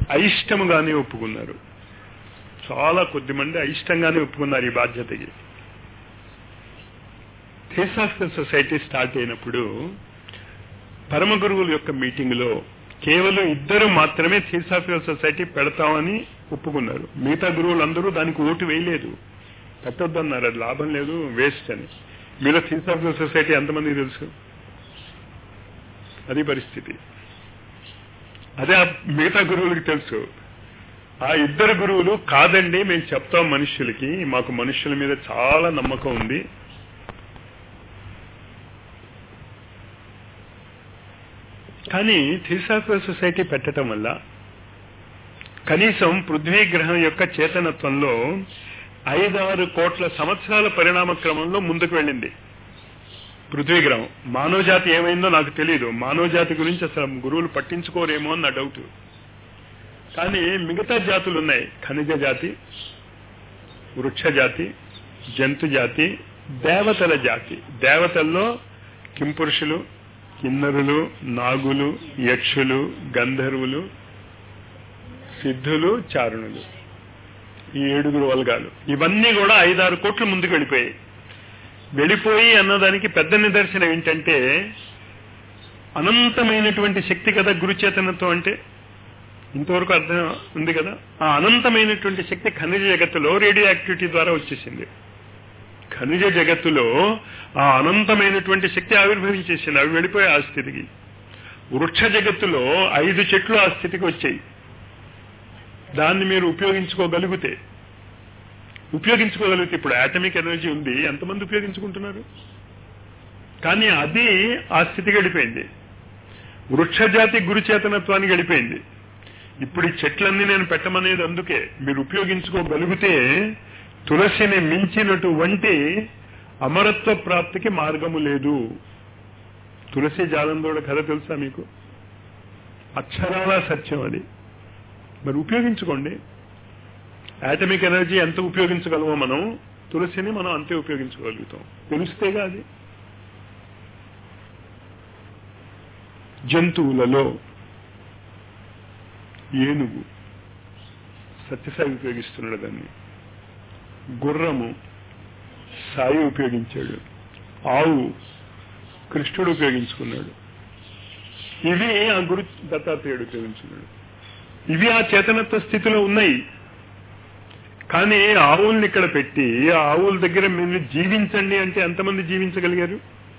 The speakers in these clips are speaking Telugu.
అయిష్టముగానే ఒప్పుకున్నారు చాలా కొద్ది మంది అయిష్టంగానే ఒప్పుకున్నారు ఈ బాధ్యతకి థియోసాఫికల్ సొసైటీ స్టార్ట్ అయినప్పుడు పరమ గురువుల యొక్క మీటింగ్ లో కేవలం ఇద్దరు మాత్రమే థియోసాఫికల్ సొసైటీ పెడతామని ఒప్పుకున్నారు మిగతా గురువులందరూ దానికి ఓటు వేయలేదు పెట్టొద్దన్నారు అది లాభం లేదు వేస్ట్ అని మీలో థియోసాఫికల్ సొసైటీ ఎంతమంది తెలుసు అది పరిస్థితి అదే ఆ మిగతా గురువులకి తెలుసు ఆ ఇద్దరు గురువులు కాదండి మేము చెప్తాం మనుషులకి మాకు మనుషుల మీద చాలా నమ్మకం ఉంది కానీ థియోసాఫికల్ సొసైటీ పెట్టడం వల్ల కనీసం పృథ్వీ గ్రహం యొక్క చేతనత్వంలో ఐదారు కోట్ల సంవత్సరాల పరిణామ క్రమంలో ముందుకు వెళ్ళింది పృథ్వీ గ్రహం మానవ జాతి ఏమైందో నాకు తెలియదు మానవ జాతి గురించి అసలు గురువులు పట్టించుకోరేమో అని నా డౌట్ కానీ మిగతా జాతులు ఉన్నాయి ఖనిజ జాతి వృక్ష జాతి జంతు జాతి దేవతల జాతి దేవతల్లో కింపురుషులు కిన్నరులు నాగులు యక్షులు గంధర్వులు సిద్ధులు చారుణులు ఈ ఏడుగురు వర్గాలు ఇవన్నీ కూడా ఐదారు కోట్ల ముందుకు వెళ్ళిపోయాయి వెళ్ళిపోయి అన్నదానికి పెద్ద నిదర్శనం ఏంటంటే అనంతమైనటువంటి శక్తి కదా గురుచేతనత్వం అంటే ఇంతవరకు అర్థం ఉంది కదా ఆ అనంతమైనటువంటి శక్తి ఖనిజ జగత్తులో రేడియో యాక్టివిటీ ద్వారా వచ్చేసింది ఖనిజ జగత్తులో ఆ అనంతమైనటువంటి శక్తి ఆవిర్భవించేసింది అవి వెళ్ళిపోయి ఆ స్థితికి వృక్ష జగత్తులో ఐదు చెట్లు ఆ స్థితికి వచ్చాయి దాన్ని మీరు ఉపయోగించుకోగలిగితే ఉపయోగించుకోగలిగితే ఇప్పుడు ఆటమిక్ ఎనర్జీ ఉంది ఎంతమంది ఉపయోగించుకుంటున్నారు కానీ అది ఆ స్థితికి వెళ్ళిపోయింది వృక్షజాతి గురుచేతనత్వానికి వెళ్ళిపోయింది ఇప్పుడు ఈ చెట్లన్నీ నేను పెట్టమనేది అందుకే మీరు ఉపయోగించుకోగలిగితే తులసిని మించినటువంటి అమరత్వ ప్రాప్తికి మార్గము లేదు తులసి జాలందోడ కథ తెలుసా మీకు అక్షరాల సత్యం అది మరి ఉపయోగించుకోండి ఆటమిక్ ఎనర్జీ ఎంత ఉపయోగించగలమో మనం తులసిని మనం అంతే ఉపయోగించగలుగుతాం తెలిస్తేగా అది జంతువులలో ఏనుగు సత్యసాయి ఉపయోగిస్తున్నాడు దాన్ని గుర్రము సాయి ఉపయోగించాడు ఆవు కృష్ణుడు ఉపయోగించుకున్నాడు ఇవి ఆ గురు దత్తాత్రేయుడు ఉపయోగించుకున్నాడు ఇవి ఆ చేతనత్వ స్థితిలో ఉన్నాయి కానీ ఆవుల్ని ఇక్కడ పెట్టి ఆ ఆవుల దగ్గర మీరు జీవించండి అంటే ఎంతమంది జీవించగలిగారు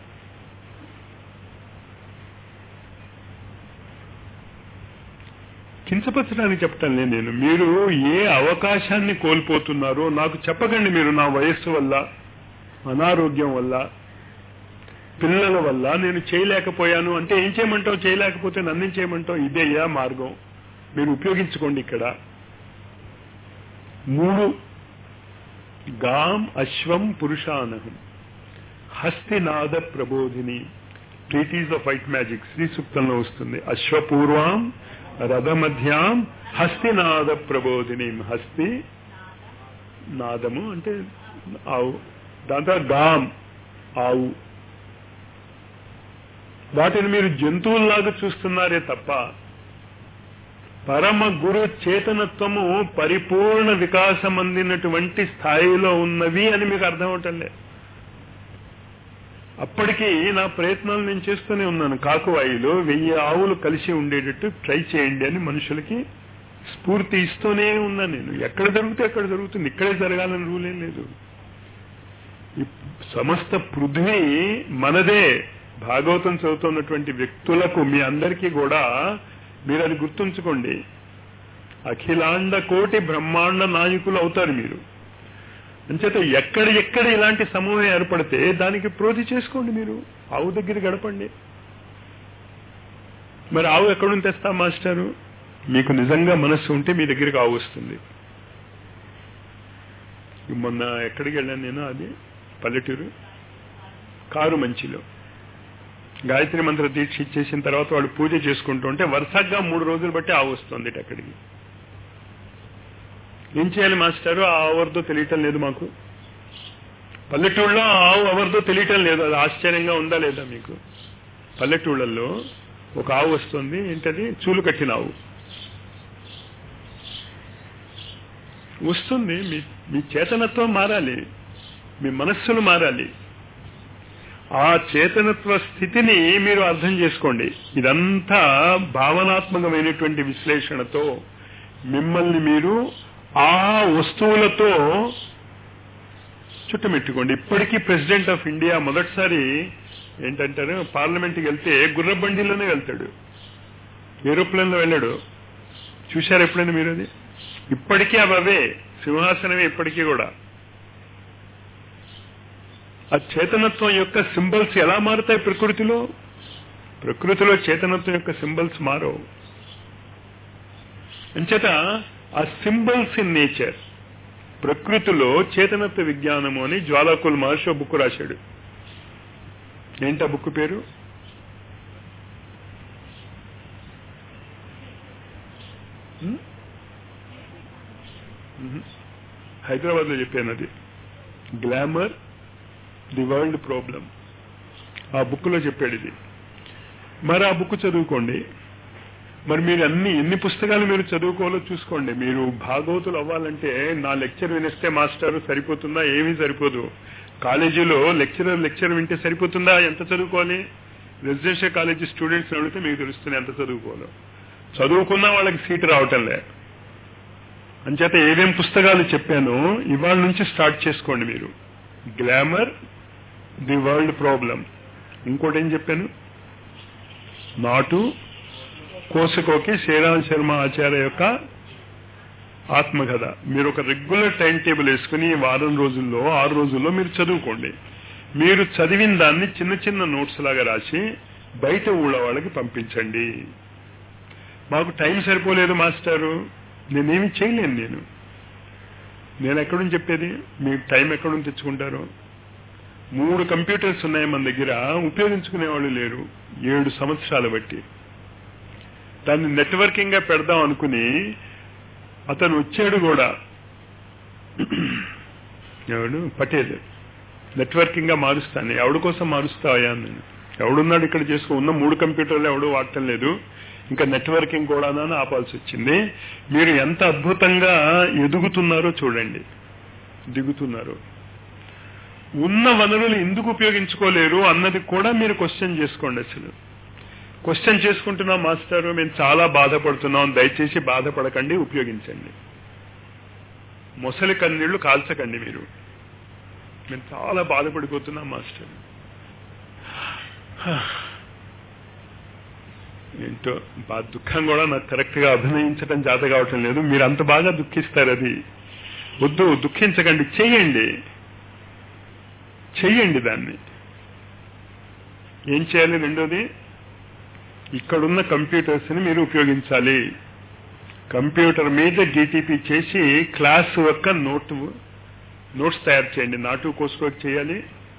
కించపరచడానికి చెప్తాను నేను మీరు ఏ అవకాశాన్ని కోల్పోతున్నారో నాకు చెప్పకండి మీరు నా వయస్సు వల్ల అనారోగ్యం వల్ల పిల్లల వల్ల నేను చేయలేకపోయాను అంటే ఏం చేయమంటావు చేయలేకపోతే నన్ను ఏం చేయమంటావు ఇదేయా మార్గం మీరు ఉపయోగించుకోండి ఇక్కడ మూడు గాం అశ్వం పురుషానహం హస్తినాద ప్రబోధిని treatise of white magic Shri సూక్తంలో వస్తుంది అశ్వపూర్వం రథమధ్యాం హస్తినాద ప్రబోధిని హస్తి నాదము అంటే ఆవు దాంతో గాం ఆవు వాటిని మీరు జంతువుల్లాగా చూస్తున్నారే తప్ప పరమ గురు చేతనత్వము పరిపూర్ణ వికాసం అందినటువంటి స్థాయిలో ఉన్నవి అని మీకు అర్థం అవటంలే అప్పటికి నా ప్రయత్నాలు నేను చేస్తూనే ఉన్నాను కాకువాయిలో వెయ్యి ఆవులు కలిసి ఉండేటట్టు ట్రై చేయండి అని మనుషులకి స్ఫూర్తి ఇస్తూనే ఉన్నా నేను ఎక్కడ జరుగుతే అక్కడ జరుగుతుంది ఇక్కడే జరగాలని రూలేం లేదు ఈ సమస్త పృథ్వీ మనదే భాగవతం చదువుతున్నటువంటి వ్యక్తులకు మీ అందరికీ కూడా మీరు అది గుర్తుంచుకోండి అఖిలాండ కోటి బ్రహ్మాండ నాయకులు అవుతారు మీరు అంచేత ఎక్కడ ఎక్కడ ఇలాంటి సమూహం ఏర్పడితే దానికి ప్రోధి చేసుకోండి మీరు ఆవు దగ్గర గడపండి మరి ఆవు ఎక్కడుండి తెస్తా మాస్టారు మీకు నిజంగా మనస్సు ఉంటే మీ దగ్గరికి ఆవు వస్తుంది మొన్న ఎక్కడికి వెళ్ళాను నేను అది పల్లెటూరు కారు మంచిలో గాయత్రి మంత్ర దీక్ష ఇచ్చేసిన తర్వాత వాడు పూజ చేసుకుంటూ ఉంటే వరుసగా మూడు రోజులు బట్టి ఆవు వస్తుంది అక్కడికి ఏం చేయాలి మాస్టారు ఆ ఎవరిదో తెలియటం లేదు మాకు పల్లెటూళ్ళలో ఆవు ఎవరిదో తెలియటం లేదు అది ఆశ్చర్యంగా ఉందా లేదా మీకు పల్లెటూళ్ళల్లో ఒక ఆవు వస్తుంది ఏంటది చూలు కట్టిన ఆవు వస్తుంది మీ మీ చేతనత్వం మారాలి మీ మనస్సులు మారాలి ఆ చేతనత్వ స్థితిని మీరు అర్థం చేసుకోండి ఇదంతా భావనాత్మకమైనటువంటి విశ్లేషణతో మిమ్మల్ని మీరు ఆ వస్తువులతో చుట్టుమెట్టుకోండి ఇప్పటికీ ప్రెసిడెంట్ ఆఫ్ ఇండియా మొదటిసారి ఏంటంటారు పార్లమెంట్కి వెళ్తే గుర్రబండిలోనే వెళ్తాడు ఏరోప్లేన్లో వెళ్ళాడు చూశారు ఎప్పుడైనా మీరు అది ఇప్పటికీ అవి అవే సింహాసనమే ఇప్పటికీ కూడా ఆ చేతనత్వం యొక్క సింబల్స్ ఎలా మారుతాయి ప్రకృతిలో ప్రకృతిలో చేతనత్వం యొక్క సింబల్స్ మారవు అంచేత ఆ సింబల్స్ ఇన్ నేచర్ ప్రకృతిలో చేతనత్వ విజ్ఞానము అని జ్వాలాకుల్ మహర్షి ఓ బుక్ రాశాడు ఏంటా బుక్ పేరు హైదరాబాద్ లో చెప్పాను అది గ్లామర్ ది వరల్డ్ ప్రాబ్లం ఆ బుక్ లో చెప్పాడు ఇది మరి ఆ బుక్ చదువుకోండి మరి మీరు అన్ని ఎన్ని పుస్తకాలు మీరు చదువుకోవాలో చూసుకోండి మీరు భాగవతులు అవ్వాలంటే నా లెక్చర్ వినిస్తే మాస్టర్ సరిపోతుందా ఏమీ సరిపోదు కాలేజీలో లెక్చరర్ లెక్చర్ వింటే సరిపోతుందా ఎంత చదువుకోవాలి రెసిడెన్షియల్ కాలేజీ స్టూడెంట్స్ అడిగితే మీకు తెలుస్తుంది ఎంత చదువుకోవాలో చదువుకున్నా వాళ్ళకి సీట్ రావటం లే అంచేత ఏమేం పుస్తకాలు చెప్పానో ఇవాళ నుంచి స్టార్ట్ చేసుకోండి మీరు గ్లామర్ ది వరల్డ్ ప్రాబ్లం ఇంకోటి ఏం చెప్పాను నాటు కోసుకోకి శ్రీరామ్ శర్మ ఆచార్య యొక్క ఆత్మకథ మీరు ఒక రెగ్యులర్ టైం టేబుల్ వేసుకుని ఈ వారం రోజుల్లో ఆరు రోజుల్లో మీరు చదువుకోండి మీరు చదివిన దాన్ని చిన్న చిన్న నోట్స్ లాగా రాసి బయట ఊళ్ళ వాళ్ళకి పంపించండి మాకు టైం సరిపోలేదు మాస్టారు నేనేమి చేయలేను నేను నేను ఎక్కడుంచి చెప్పేది మీకు టైం ఎక్కడుంచి తెచ్చుకుంటారు మూడు కంప్యూటర్స్ ఉన్నాయి మన దగ్గర ఉపయోగించుకునే వాళ్ళు లేరు ఏడు సంవత్సరాలు బట్టి దాన్ని నెట్వర్కింగ్ గా పెడదాం అనుకుని అతను వచ్చాడు కూడా ఎవడు పటేల్ నెట్వర్కింగ్ గా మారుస్తాను ఎవడి కోసం మారుస్తావా నేను ఎవడున్నాడు ఇక్కడ చేసుకో ఉన్న మూడు కంప్యూటర్లు ఎవడు వాడటం లేదు ఇంకా నెట్వర్కింగ్ కూడా ఆపాల్సి వచ్చింది మీరు ఎంత అద్భుతంగా ఎదుగుతున్నారో చూడండి దిగుతున్నారు ఉన్న వనరులు ఎందుకు ఉపయోగించుకోలేరు అన్నది కూడా మీరు క్వశ్చన్ చేసుకోండి అసలు క్వశ్చన్ చేసుకుంటున్నాం మాస్టర్ మేము చాలా బాధపడుతున్నాం దయచేసి బాధపడకండి ఉపయోగించండి మొసలి కన్నీళ్లు కాల్చకండి మీరు మేము చాలా బాధపడిపోతున్నాం మాస్టర్ ఏంటో బా దుఃఖం కూడా నాకు కరెక్ట్ గా అభినయించడం చేత కావటం లేదు మీరు అంత బాగా దుఃఖిస్తారు అది వద్దు దుఃఖించకండి చెయ్యండి చెయ్యండి దాన్ని ఏం చేయాలి రెండోది ఇక్కడున్న కంప్యూటర్స్ ని మీరు ఉపయోగించాలి కంప్యూటర్ మీద డిటిపి చేసి క్లాస్ యొక్క నోట్ నోట్స్ తయారు చేయండి నాటు కోసుకోకి చేయాలి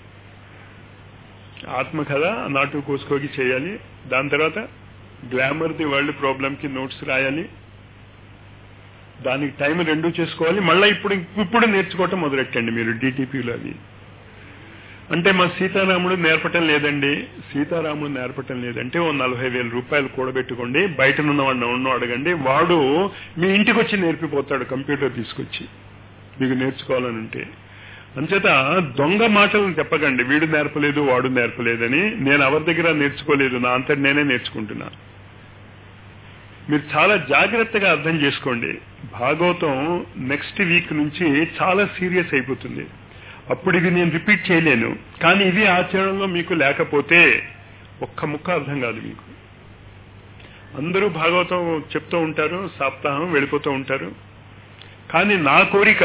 ఆత్మకథ నాటు కోసుకోకి చేయాలి దాని తర్వాత గ్లామర్ ది వరల్డ్ ప్రాబ్లం కి నోట్స్ రాయాలి దానికి టైం రెండు చేసుకోవాలి మళ్ళీ ఇప్పుడు ఇప్పుడు నేర్చుకోవటం మొదలెట్టండి మీరు డిటిపిలో అవి అంటే మా సీతారాముడు నేర్పటం లేదండి సీతారాముడు నేర్పటం లేదంటే ఓ నలభై వేల రూపాయలు కూడబెట్టుకోండి బయటనున్న వాడిని ఉన్నో అడగండి వాడు మీ ఇంటికి వచ్చి నేర్పిపోతాడు కంప్యూటర్ తీసుకొచ్చి మీకు నేర్చుకోవాలని ఉంటే అంచేత దొంగ మాటలను చెప్పకండి వీడు నేర్పలేదు వాడు నేర్పలేదని నేను ఎవరి దగ్గర నేర్చుకోలేదు నా అంతటి నేనే నేర్చుకుంటున్నా మీరు చాలా జాగ్రత్తగా అర్థం చేసుకోండి భాగవతం నెక్స్ట్ వీక్ నుంచి చాలా సీరియస్ అయిపోతుంది అప్పుడు ఇవి నేను రిపీట్ చేయలేను కానీ ఇవి ఆచరణలో మీకు లేకపోతే ఒక్క ముక్క అర్థం కాదు మీకు అందరూ భాగవతం చెప్తూ ఉంటారు సప్తాహం వెళ్ళిపోతూ ఉంటారు కానీ నా కోరిక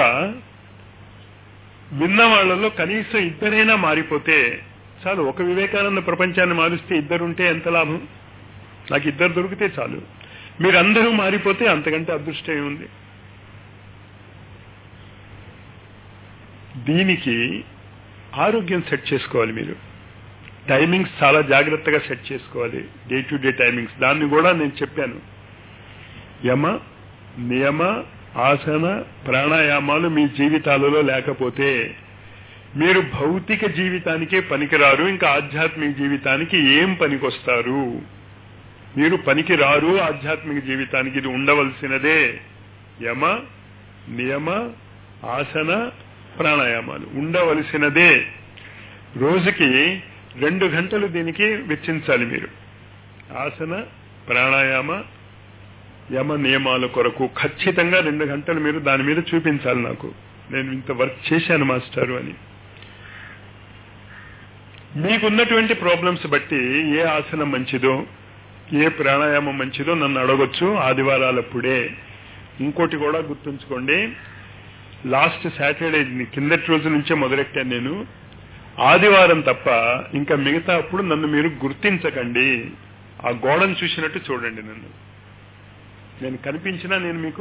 విన్న వాళ్ళలో కనీసం ఇద్దరైనా మారిపోతే చాలు ఒక వివేకానంద ప్రపంచాన్ని మారిస్తే ఇద్దరుంటే ఎంత లాభం నాకు ఇద్దరు దొరికితే చాలు మీరందరూ మారిపోతే అంతకంటే అదృష్టం ఏముంది దీనికి ఆరోగ్యం సెట్ చేసుకోవాలి మీరు టైమింగ్స్ చాలా జాగ్రత్తగా సెట్ చేసుకోవాలి డే టు డే టైమింగ్స్ దాన్ని కూడా నేను చెప్పాను యమ నియమ ఆసన ప్రాణాయామాలు మీ జీవితాలలో లేకపోతే మీరు భౌతిక జీవితానికే పనికిరారు ఇంకా ఆధ్యాత్మిక జీవితానికి ఏం పనికొస్తారు మీరు పనికి రారు ఆధ్యాత్మిక జీవితానికి ఇది ఉండవలసినదే యమ నియమ ఆసన ప్రాణాయామాలు ఉండవలసినదే రోజుకి రెండు గంటలు దీనికి వెచ్చించాలి మీరు ఆసన ప్రాణాయామ యమ నియమాల కొరకు ఖచ్చితంగా రెండు గంటలు మీరు దాని మీద చూపించాలి నాకు నేను ఇంత వర్క్ చేశాను మాస్టారు అని మీకున్నటువంటి ప్రాబ్లమ్స్ బట్టి ఏ ఆసనం మంచిదో ఏ ప్రాణాయామం మంచిదో నన్ను అడగొచ్చు ఆదివారాలప్పుడే ఇంకోటి కూడా గుర్తుంచుకోండి లాస్ట్ సాటర్డే కిందటి రోజు నుంచే మొదలెట్టాను నేను ఆదివారం తప్ప ఇంకా మిగతా అప్పుడు నన్ను మీరు గుర్తించకండి ఆ గోడను చూసినట్టు చూడండి నన్ను నేను కనిపించినా నేను మీకు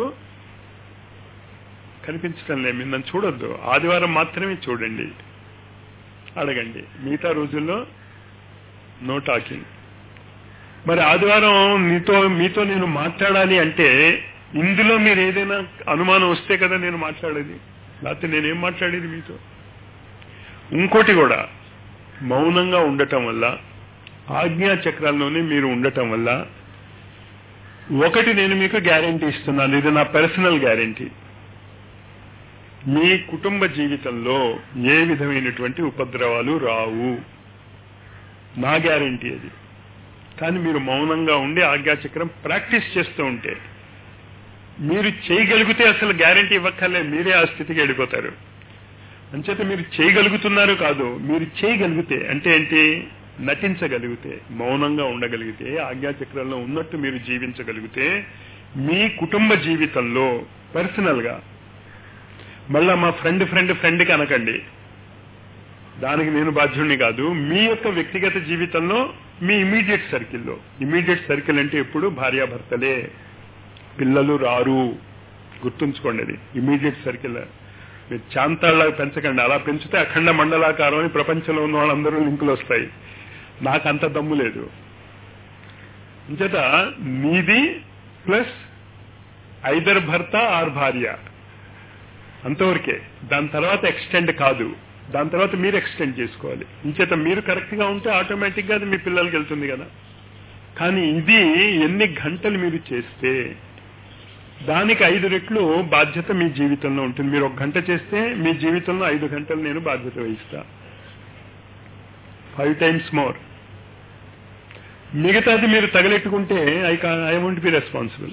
కనిపించడం లేదు మీరు నన్ను చూడొద్దు ఆదివారం మాత్రమే చూడండి అడగండి మిగతా రోజుల్లో నో టాకింగ్ మరి ఆదివారం మీతో మీతో నేను మాట్లాడాలి అంటే ఇందులో మీరు ఏదైనా అనుమానం వస్తే కదా నేను మాట్లాడేది లేకపోతే నేనేం మాట్లాడేది మీతో ఇంకోటి కూడా మౌనంగా ఉండటం వల్ల ఆజ్ఞా చక్రాల్లోనే మీరు ఉండటం వల్ల ఒకటి నేను మీకు గ్యారంటీ ఇస్తున్నాను ఇది నా పర్సనల్ గ్యారంటీ మీ కుటుంబ జీవితంలో ఏ విధమైనటువంటి ఉపద్రవాలు రావు నా గ్యారంటీ అది కానీ మీరు మౌనంగా ఉండి ఆజ్ఞాచక్రం ప్రాక్టీస్ చేస్తూ ఉంటే మీరు చేయగలిగితే అసలు గ్యారంటీ ఇవ్వక్కర్లే మీరే ఆ స్థితికి వెళ్ళిపోతారు అంచేత మీరు చేయగలుగుతున్నారు కాదు మీరు చేయగలిగితే అంటే ఏంటి నటించగలిగితే మౌనంగా ఉండగలిగితే ఆజ్ఞాచక్రంలో ఉన్నట్టు మీరు జీవించగలిగితే మీ కుటుంబ జీవితంలో పర్సనల్ గా మళ్ళా మా ఫ్రెండ్ ఫ్రెండ్ ఫ్రెండ్కి అనకండి దానికి నేను బాధ్యుడిని కాదు మీ యొక్క వ్యక్తిగత జీవితంలో మీ ఇమీడియట్ సర్కిల్లో ఇమీడియట్ సర్కిల్ అంటే ఎప్పుడు భార్యాభర్తలే పిల్లలు రారు గుర్తుంచుకోండి అది ఇమీడియట్ సర్కిల్ మీరు చాంతాళ్ళగా పెంచకండి అలా పెంచితే అఖండ మండలాకారం అని ప్రపంచంలో ఉన్న వాళ్ళందరూ లింకులు వస్తాయి నాకు అంత దమ్ము లేదు అంచేత నీది ప్లస్ ఐదర్ భర్త ఆర్ భార్య అంతవరకే దాని తర్వాత ఎక్స్టెండ్ కాదు దాని తర్వాత మీరు ఎక్స్టెండ్ చేసుకోవాలి ఇంచేత మీరు కరెక్ట్ గా ఉంటే ఆటోమేటిక్ గా అది మీ పిల్లలకి వెళ్తుంది కదా కానీ ఇది ఎన్ని గంటలు మీరు చేస్తే దానికి ఐదు రెట్లు బాధ్యత మీ జీవితంలో ఉంటుంది మీరు ఒక గంట చేస్తే మీ జీవితంలో ఐదు గంటలు నేను బాధ్యత వహిస్తా ఫైవ్ టైమ్స్ మోర్ మిగతాది మీరు తగలెట్టుకుంటే I I want be responsible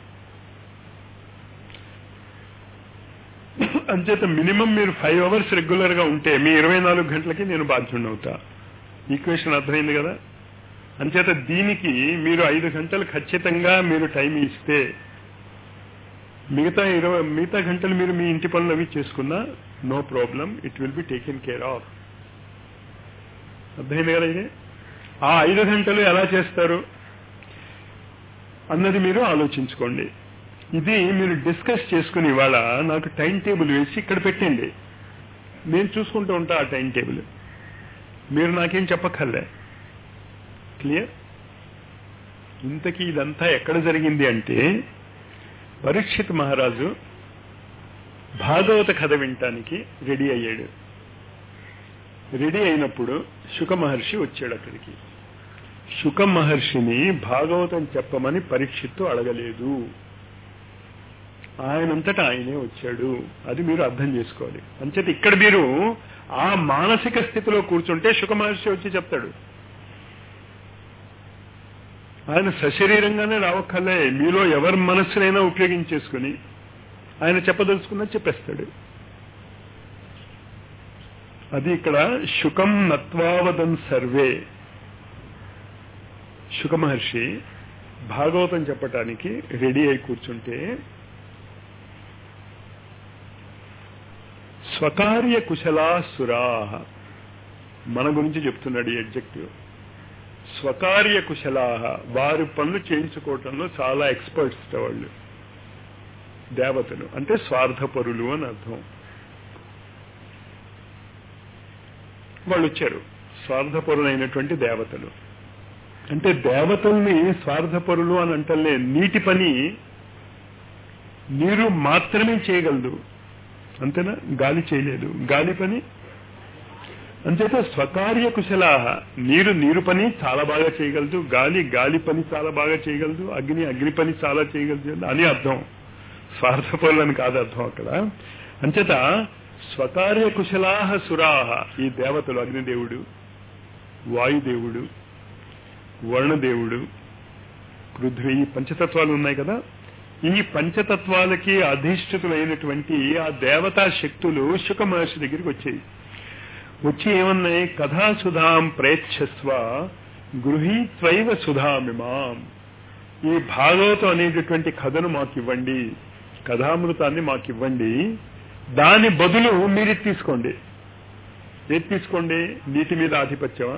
అంచేత మినిమం మీరు ఫైవ్ అవర్స్ రెగ్యులర్ గా ఉంటే మీ ఇరవై నాలుగు గంటలకి నేను బాధ్యుడిని అవుతా ఈక్వేషన్ అర్థమైంది కదా అంచేత దీనికి మీరు ఐదు గంటలు ఖచ్చితంగా మీరు టైం ఇస్తే మిగతా ఇరవై మిగతా గంటలు మీరు మీ ఇంటి పనులు అవి చేసుకున్నా no problem it will be taken care of అర్థమైంది కదా ఇది ఆ ఐదు గంటలు ఎలా చేస్తారు అన్నది మీరు ఆలోచించుకోండి ఇది మీరు డిస్కస్ చేసుకుని ఇవాళ నాకు టైం టేబుల్ వేసి ఇక్కడ పెట్టండి నేను చూసుకుంటూ ఉంటా ఆ టైం టేబుల్ మీరు నాకేం చెప్పక్కర్లే క్లియర్ ఇంతకీ ఇదంతా ఎక్కడ జరిగింది అంటే పరీక్షిత్ మహారాజు భాగవత కథ వినటానికి రెడీ అయ్యాడు రెడీ అయినప్పుడు శుక మహర్షి వచ్చాడు అక్కడికి శుక మహర్షిని భాగవతం చెప్పమని పరీక్షిత్తు అడగలేదు ఆయనంతటా ఆయనే వచ్చాడు అది మీరు అర్థం చేసుకోవాలి అంచేత ఇక్కడ మీరు ఆ మానసిక స్థితిలో కూర్చుంటే శుక మహర్షి వచ్చి చెప్తాడు ఆయన సశరీరంగానే రావక్కర్లే మీలో ఎవరి మనస్సునైనా ఉపయోగించేసుకుని ఆయన చెప్పదలుచుకున్నది చెప్పేస్తాడు అది ఇక్కడ శుకం నత్వావదన్ సర్వే శుక మహర్షి భాగవతం చెప్పటానికి రెడీ అయి కూర్చుంటే స్వకార్య కుశలాసురా మన గురించి చెప్తున్నాడు ఈ ఎడ్జెక్టివ్ స్వకార్య కుశలాహ వారి పనులు చేయించుకోవటంలో చాలా ఎక్స్పర్ట్స్ వాళ్ళు దేవతలు అంటే స్వార్థపరులు అని అర్థం వాళ్ళు వచ్చారు స్వార్థపరులైనటువంటి దేవతలు అంటే దేవతల్ని స్వార్థపరులు అని అంటలే నీటి పని నీరు మాత్రమే చేయగలదు అంతేనా గాలి చేయలేదు గాలి పని అంచేత స్వకార్య కుశలాహ నీరు నీరు పని చాలా బాగా చేయగలదు గాలి గాలి పని చాలా బాగా చేయగలదు అగ్ని అగ్ని పని చాలా చేయగలదు అని అర్థం స్వార్థపరులని కాదు అర్థం అక్కడ అంచేత స్వకార్య కుశలాహ సురాహ ఈ దేవతలు అగ్నిదేవుడు వాయుదేవుడు వరుణదేవుడు పృథ్వీ ఈ పంచతత్వాలు ఉన్నాయి కదా ఈ పంచతత్వాలకి అధిష్ఠితులైనటువంటి ఆ దేవతా శక్తులు శుక మహర్షి దగ్గరికి వచ్చాయి వచ్చి ఏమన్నాయి కథాసుధాం ప్రేక్షస్వ గృహీత్వైవ సుధామిమాం ఈ భాగవతం అనేటటువంటి కథను మాకు ఇవ్వండి కథామృతాన్ని మాకు ఇవ్వండి దాని బదులు మీరు ఇది తీసుకోండి ఏది తీసుకోండి నీటి మీద ఆధిపత్యమా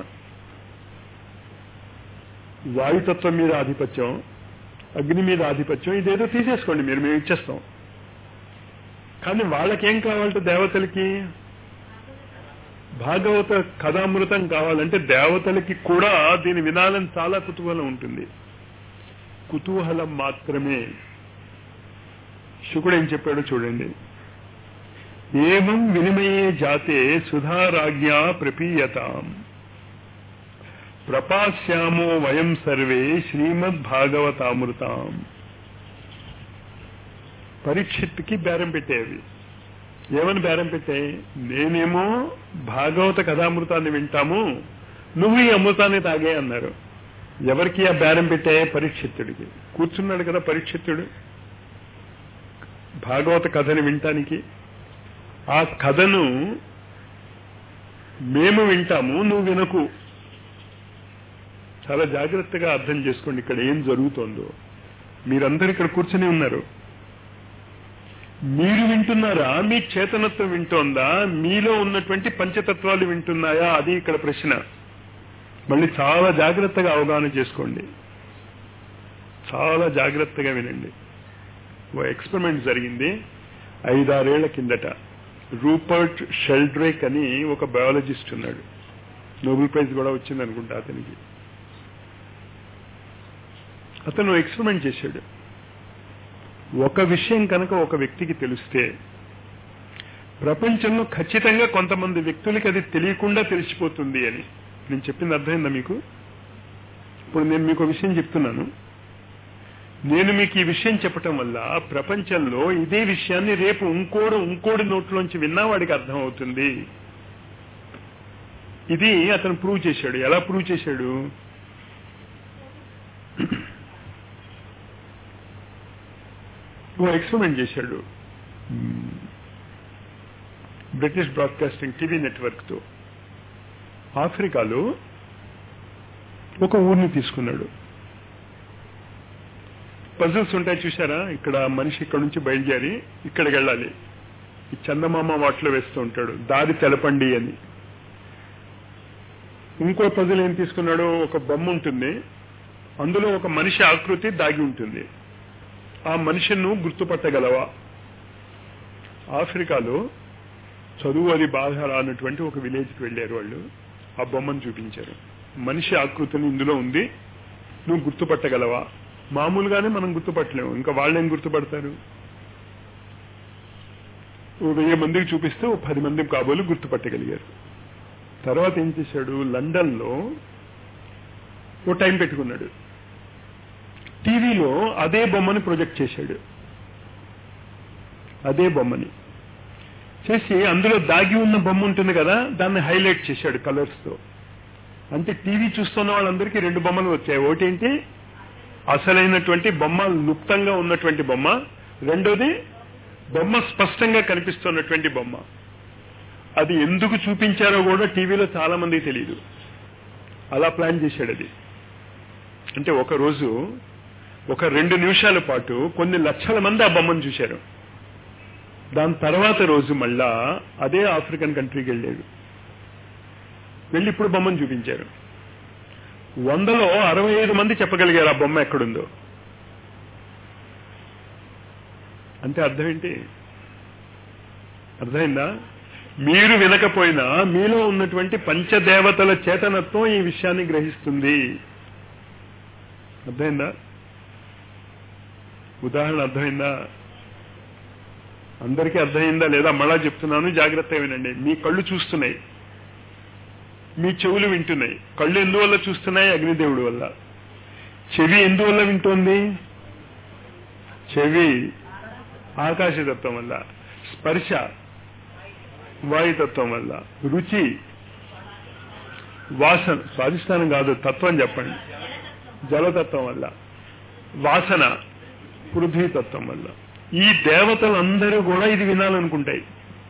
వాయుతత్వం మీద ఆధిపత్యం అగ్ని మీద ఆధిపత్యం ఇదేదో తీసేసుకోండి మీరు మేము ఇచ్చేస్తాం కానీ వాళ్ళకేం కావాలంటే దేవతలకి భాగవత కథామృతం కావాలంటే దేవతలకి కూడా దీని వినాలని చాలా కుతూహలం ఉంటుంది కుతూహలం మాత్రమే శుకుడు ఏం చెప్పాడో చూడండి ఏమం వినిమయే జాతే సుధారాజ్ఞా ప్రపీయతాం ప్రపాశ్యామో వయం సర్వే శ్రీమద్ భాగవతామృతాం పరీక్షిత్కి బేరం పెట్టేవి ఏమని బేరం పెట్టాయి నేనేమో భాగవత కథామృతాన్ని వింటాము నువ్వు ఈ అమృతాన్ని తాగే అన్నారు ఎవరికి ఆ బేరం పెట్టే పరీక్షిత్తుడికి కూర్చున్నాడు కదా పరీక్షిత్తుడు భాగవత కథని వినటానికి ఆ కథను మేము వింటాము నువ్వు వినకు చాలా జాగ్రత్తగా అర్థం చేసుకోండి ఇక్కడ ఏం జరుగుతోందో మీరందరూ ఇక్కడ కూర్చుని ఉన్నారు మీరు వింటున్నారా మీ చేతనత్వం వింటోందా మీలో ఉన్నటువంటి పంచతత్వాలు వింటున్నాయా అది ఇక్కడ ప్రశ్న మళ్ళీ చాలా జాగ్రత్తగా అవగాహన చేసుకోండి చాలా జాగ్రత్తగా వినండి ఓ ఎక్స్పెరిమెంట్ జరిగింది ఐదారేళ్ల కిందట రూపర్ట్ షెల్డ్రేక్ అని ఒక బయాలజిస్ట్ ఉన్నాడు నోబెల్ ప్రైజ్ కూడా వచ్చింది అనుకుంటా అతనికి అతను ఎక్స్పెరిమెంట్ చేశాడు ఒక విషయం కనుక ఒక వ్యక్తికి తెలిస్తే ప్రపంచంలో ఖచ్చితంగా కొంతమంది వ్యక్తులకి అది తెలియకుండా తెలిసిపోతుంది అని నేను చెప్పింది అర్థమైందా మీకు ఇప్పుడు నేను మీకు విషయం చెప్తున్నాను నేను మీకు ఈ విషయం చెప్పటం వల్ల ప్రపంచంలో ఇదే విషయాన్ని రేపు ఇంకోడు ఇంకోడి నోట్లోంచి విన్నా వాడికి అర్థం అవుతుంది ఇది అతను ప్రూవ్ చేశాడు ఎలా ప్రూవ్ చేశాడు ఓ ఎక్స్పెరిమెంట్ చేశాడు బ్రిటిష్ బ్రాడ్కాస్టింగ్ టీవీ నెట్వర్క్తో ఆఫ్రికాలో ఒక ఊరిని తీసుకున్నాడు పజిల్స్ ఉంటాయి చూసారా ఇక్కడ మనిషి ఇక్కడ నుంచి బయలుదేరి ఇక్కడికి వెళ్ళాలి ఈ చందమామ వాటిలో వేస్తూ ఉంటాడు దారి తెలపండి అని ఇంకో పజిల్ ఏం తీసుకున్నాడు ఒక బొమ్మ ఉంటుంది అందులో ఒక మనిషి ఆకృతి దాగి ఉంటుంది ఆ మనిషిని నువ్వు గుర్తుపట్టగలవా ఆఫ్రికాలో చదువు అది బాగా రానటువంటి ఒక విలేజ్కి వెళ్ళారు వాళ్ళు ఆ బొమ్మను చూపించారు మనిషి ఆకృతిని ఇందులో ఉంది నువ్వు గుర్తుపట్టగలవా మామూలుగానే మనం గుర్తుపట్టలేము ఇంకా వాళ్ళేం గుర్తుపడతారు ఓ వెయ్యి మందికి చూపిస్తే ఓ పది మంది కాబోలు గుర్తుపట్టగలిగారు తర్వాత ఏం చేశాడు లండన్ లో ఓ టైం పెట్టుకున్నాడు టీవీలో అదే బొమ్మని ప్రొజెక్ట్ చేశాడు అదే బొమ్మని చేసి అందులో దాగి ఉన్న బొమ్మ ఉంటుంది కదా దాన్ని హైలైట్ చేశాడు కలర్స్ తో అంటే టీవీ చూస్తున్న వాళ్ళందరికీ రెండు బొమ్మలు వచ్చాయి ఒకటేంటి అసలైనటువంటి బొమ్మ లుప్తంగా ఉన్నటువంటి బొమ్మ రెండోది బొమ్మ స్పష్టంగా కనిపిస్తున్నటువంటి బొమ్మ అది ఎందుకు చూపించారో కూడా టీవీలో చాలా మందికి తెలియదు అలా ప్లాన్ చేశాడు అది అంటే ఒక రోజు ఒక రెండు నిమిషాల పాటు కొన్ని లక్షల మంది ఆ బొమ్మను చూశారు దాని తర్వాత రోజు మళ్ళా అదే ఆఫ్రికన్ కంట్రీకి వెళ్ళాడు వెళ్ళి ఇప్పుడు బొమ్మను చూపించారు వందలో అరవై ఐదు మంది చెప్పగలిగారు ఆ బొమ్మ ఎక్కడుందో అంటే అర్థం ఏంటి అర్థమైందా మీరు వినకపోయినా మీలో ఉన్నటువంటి పంచదేవతల చేతనత్వం ఈ విషయాన్ని గ్రహిస్తుంది అర్థమైందా ఉదాహరణ అర్థమైందా అందరికీ అర్థమైందా లేదా మళ్ళా చెప్తున్నాను జాగ్రత్తగా వినండి మీ కళ్ళు చూస్తున్నాయి మీ చెవులు వింటున్నాయి కళ్ళు ఎందువల్ల చూస్తున్నాయి అగ్నిదేవుడి వల్ల చెవి ఎందువల్ల వింటోంది చెవి ఆకాశతత్వం వల్ల స్పర్శ వాయుతత్వం వల్ల రుచి వాసన స్వాధిష్టానం కాదు తత్వం చెప్పండి జలతత్వం వల్ల వాసన పృథ్వీతత్వం వల్ల ఈ దేవతలందరూ కూడా ఇది వినాలనుకుంటాయి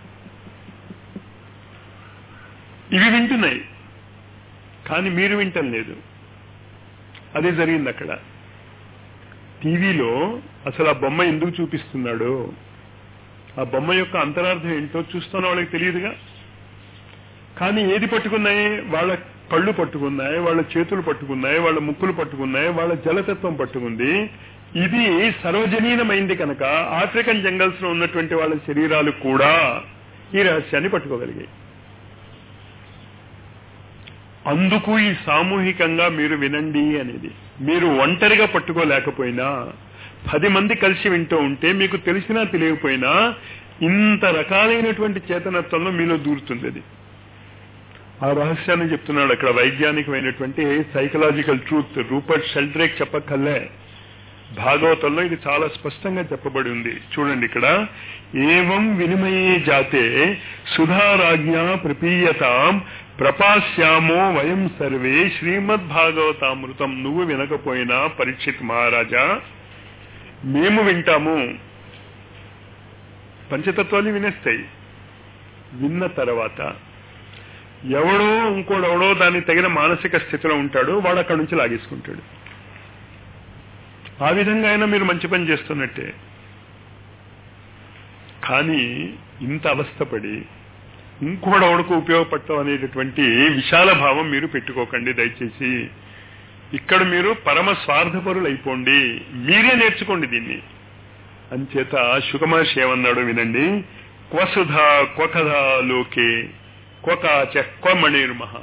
ఇవి వింటున్నాయి కానీ మీరు వింటం లేదు అదే జరిగింది అక్కడ టీవీలో అసలు ఆ బొమ్మ ఎందుకు చూపిస్తున్నాడు ఆ బొమ్మ యొక్క అంతరార్థం ఏంటో చూస్తున్న వాళ్ళకి తెలియదుగా కానీ ఏది పట్టుకున్నాయి వాళ్ళ కళ్ళు పట్టుకున్నాయి వాళ్ళ చేతులు పట్టుకున్నాయి వాళ్ళ ముక్కులు పట్టుకున్నాయి వాళ్ళ జలతత్వం పట్టుకుంది ఇది సర్వజనీనమైంది కనుక ఆఫ్రికన్ జంగల్స్ లో ఉన్నటువంటి వాళ్ళ శరీరాలు కూడా ఈ రహస్యాన్ని పట్టుకోగలిగాయి అందుకు ఈ సామూహికంగా మీరు వినండి అనేది మీరు ఒంటరిగా పట్టుకోలేకపోయినా పది మంది కలిసి వింటూ ఉంటే మీకు తెలిసినా తెలియకపోయినా ఇంత రకాలైనటువంటి చేతనత్వంలో మీలో దూరుతుంది అది ఆ రహస్యాన్ని చెప్తున్నాడు అక్కడ వైజ్ఞానికమైనటువంటి సైకలాజికల్ ట్రూత్ రూపర్ట్ షెల్డ్రేక్ చెప్పక్కర్లే భాగవతంలో ఇది చాలా స్పష్టంగా చెప్పబడి ఉంది చూడండి ఇక్కడ ఏవం వినిమయే జాతే సుధారాజ్ఞ ప్రపీయతాం ప్రపాశ్యామో వయం సర్వే శ్రీమద్ భాగవతామృతం నువ్వు వినకపోయినా పరీక్షిత్ మహారాజా మేము వింటాము పంచతత్వాలు వినేస్తాయి విన్న తర్వాత ఎవడో ఇంకోడెవడో దానికి తగిన మానసిక స్థితిలో ఉంటాడు వాడు అక్కడి నుంచి లాగేసుకుంటాడు ఆ విధంగా అయినా మీరు మంచి పని చేస్తున్నట్టే కానీ ఇంత అవస్థపడి ఇంకోడెవడకు ఉపయోగపడతాం అనేటటువంటి విశాల భావం మీరు పెట్టుకోకండి దయచేసి ఇక్కడ మీరు పరమ స్వార్థపరులు అయిపోండి మీరే నేర్చుకోండి దీన్ని అంచేత శుకమహర్షి ఏమన్నాడు వినండి క్వసుధ క్వకథ లోకే క్వకాచ క్వమణిర్మహ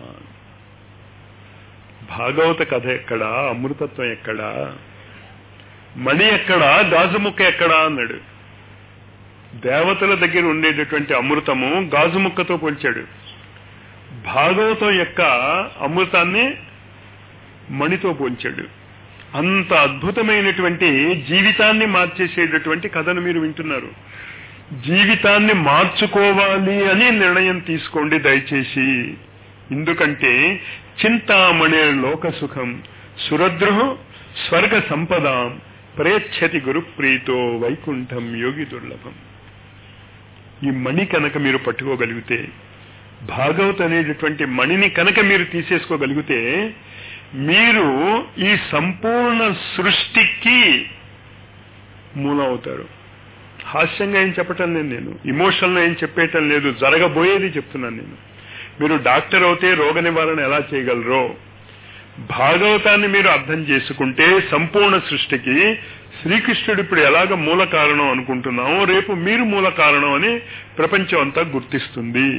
భాగవత కథ ఎక్కడా అమృతత్వం ఎక్కడా మణి ఎక్కడా గాజు ముక్క ఎక్కడా అన్నాడు దేవతల దగ్గర ఉండేటటువంటి అమృతము గాజు ముక్కతో పోల్చాడు భాగవతం యొక్క అమృతాన్ని మణితో పోల్చాడు అంత అద్భుతమైనటువంటి జీవితాన్ని మార్చేసేటటువంటి కథను మీరు వింటున్నారు జీవితాన్ని మార్చుకోవాలి అని నిర్ణయం తీసుకోండి దయచేసి ఎందుకంటే చింతామణి లోక సుఖం సురద్రుహు స్వర్గ సంపదాం ప్రేచ్ఛతి గురుప్రీతో వైకుంఠం యోగి దుర్లభం ఈ మణి కనుక మీరు పట్టుకోగలిగితే భాగవత్ అనేటటువంటి మణిని కనుక మీరు తీసేసుకోగలిగితే మీరు ఈ సంపూర్ణ సృష్టికి మూలం అవుతారు హాస్యంగా ఏం చెప్పటం లేదు నేను ఇమోషనల్ ఏం చెప్పేయటం లేదు జరగబోయేది చెప్తున్నాను నేను మీరు డాక్టర్ అవుతే రోగ నివారణ ఎలా చేయగలరో భాగవతాన్ని మీరు అర్థం చేసుకుంటే సంపూర్ణ సృష్టికి శ్రీకృష్ణుడు ఇప్పుడు ఎలాగ మూల కారణం అనుకుంటున్నామో రేపు మీరు మూల కారణం అని ప్రపంచం అంతా గుర్తిస్తుంది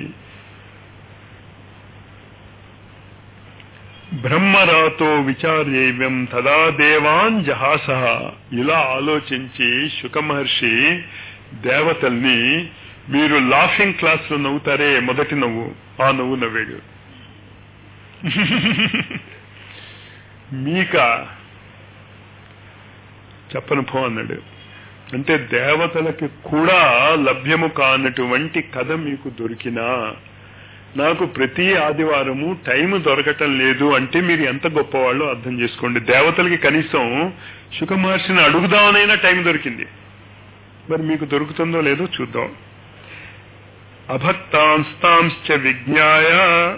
బ్రహ్మరాతో విచార్యవ్యం తదా దేవాన్ జహాస ఇలా ఆలోచించి శుకమహర్షి దేవతల్ని మీరు లాఫింగ్ క్లాస్ లో నవ్వుతారే మొదటి నవ్వు ఆ నవ్వు నవ్వాడు మీక చెప్పను పో అన్నాడు అంటే దేవతలకి కూడా లభ్యము కానటువంటి కథ మీకు దొరికినా నాకు ప్రతి ఆదివారము టైం దొరకటం లేదు అంటే మీరు ఎంత గొప్పవాళ్ళో అర్థం చేసుకోండి దేవతలకి కనీసం శుకమహర్షిని అడుగుదామనైనా టైం దొరికింది మరి మీకు దొరుకుతుందో లేదో చూద్దాం అభక్తాంస్తాంశ్చ విజ్ఞాయ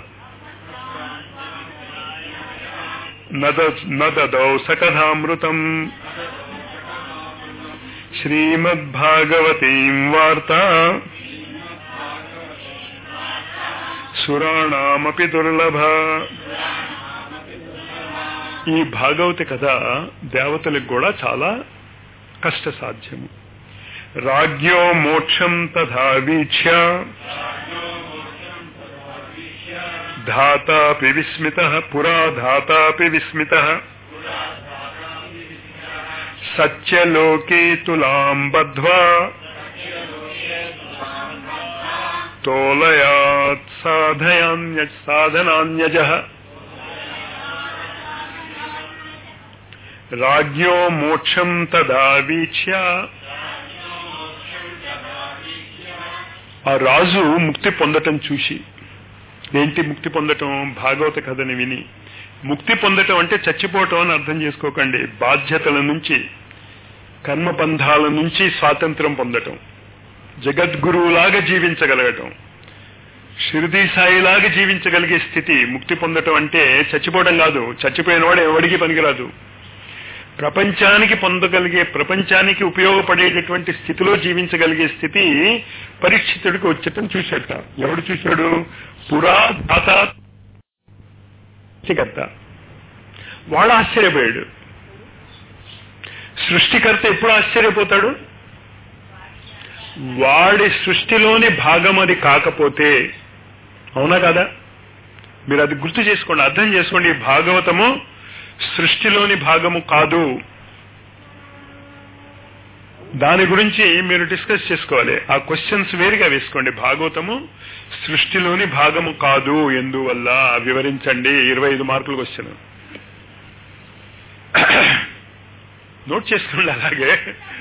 నదౌ సకథామృతం శ్రీమద్భాగవతీం వార్త సురాణామపి దుర్లభ ఈ భాగవతి కథ దేవతలకు కూడా చాలా కష్ట సాధ్యము రాజ్యో మోక్షం తథా వీక్ష్య ధాతాపి విస్మిత పురా ధాతాపి విస్మిత సత్యలోకే తులాం బద్ధ్వా తోలయాత్ సాధయాన్య సాధనాన్యజ రాజ్యో మోక్షం తదా వీక్ష్య ఆ రాజు ముక్తి పొందటం చూసి ఏంటి ముక్తి పొందటం భాగవత కథని విని ముక్తి పొందటం అంటే చచ్చిపోవటం అని అర్థం చేసుకోకండి బాధ్యతల నుంచి కర్మబంధాల నుంచి స్వాతంత్రం పొందటం జగద్గురువులాగా జీవించగలగటం షిరిదీ సాయిలాగా జీవించగలిగే స్థితి ముక్తి పొందటం అంటే చచ్చిపోవడం కాదు చచ్చిపోయిన వాడు ఎవడికి పనికిరాదు ప్రపంచానికి పొందగలిగే ప్రపంచానికి ఉపయోగపడేటటువంటి స్థితిలో జీవించగలిగే స్థితి పరీక్షితుడికి వచ్చటం చూశాట ఎవడు చూశాడు పురా సృష్టికర్త వాడు ఆశ్చర్యపోయాడు సృష్టికర్త ఎప్పుడు ఆశ్చర్యపోతాడు వాడి సృష్టిలోని భాగం అది కాకపోతే అవునా కదా మీరు అది గుర్తు చేసుకోండి అర్థం చేసుకోండి ఈ భాగవతము సృష్టిలోని భాగము కాదు దాని గురించి మీరు డిస్కస్ చేసుకోవాలి ఆ క్వశ్చన్స్ వేరుగా వేసుకోండి భాగవతము సృష్టిలోని భాగము కాదు ఎందువల్ల వివరించండి ఇరవై ఐదు మార్కులు క్వశ్చన్ నోట్ చేసుకోండి అలాగే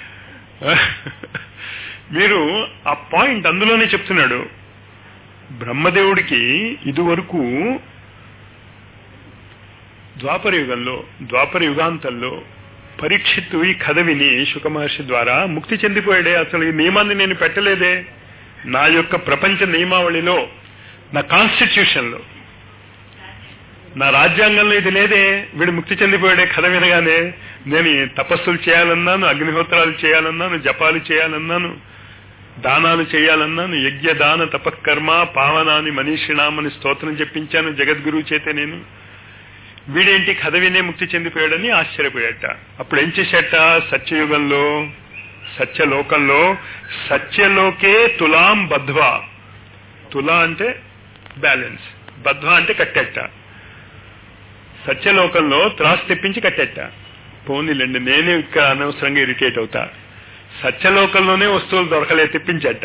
మీరు ఆ పాయింట్ అందులోనే చెప్తున్నాడు బ్రహ్మదేవుడికి ఇదివరకు ద్వాపర యుగంలో ద్వాపర యుగాంతంలో పరీక్షిత్తు ఈ కథ విని శుకమహర్షి ద్వారా ముక్తి చెందిపోయాడే అసలు ఈ నియమాన్ని నేను పెట్టలేదే నా యొక్క ప్రపంచ నియమావళిలో నా కాన్స్టిట్యూషన్ లో నా రాజ్యాంగంలో ఇది లేదే వీడు ముక్తి చెందిపోయాడే కథ వినగానే నేను ఈ తపస్సులు చేయాలన్నాను అగ్నిహోత్రాలు చేయాలన్నాను జపాలు చేయాలన్నాను దానాలు చేయాలన్నాను యజ్ఞ దాన తపకర్మ పావనాని మనీషిణామని స్తోత్రం చెప్పించాను జగద్గురువు చేతే నేను వీడేంటి కథ వినే ముక్తి చెందిపోయాడని ఆశ్చర్యపోయాట అప్పుడు ఏం చేశాట సత్యయుగంలో సత్యలోకంలో సత్యలోకే తులాం బధ్వా తులా అంటే బ్యాలెన్స్ బధ్వా అంటే కట్టెట్ట సత్యలోకంలో త్రాసు తెప్పించి కట్టెట్ట పోనీలండి నేనే ఇక్కడ అనవసరంగా ఇరిటేట్ అవుతా సత్యలోకంలోనే వస్తువులు దొరకలే తెప్పించట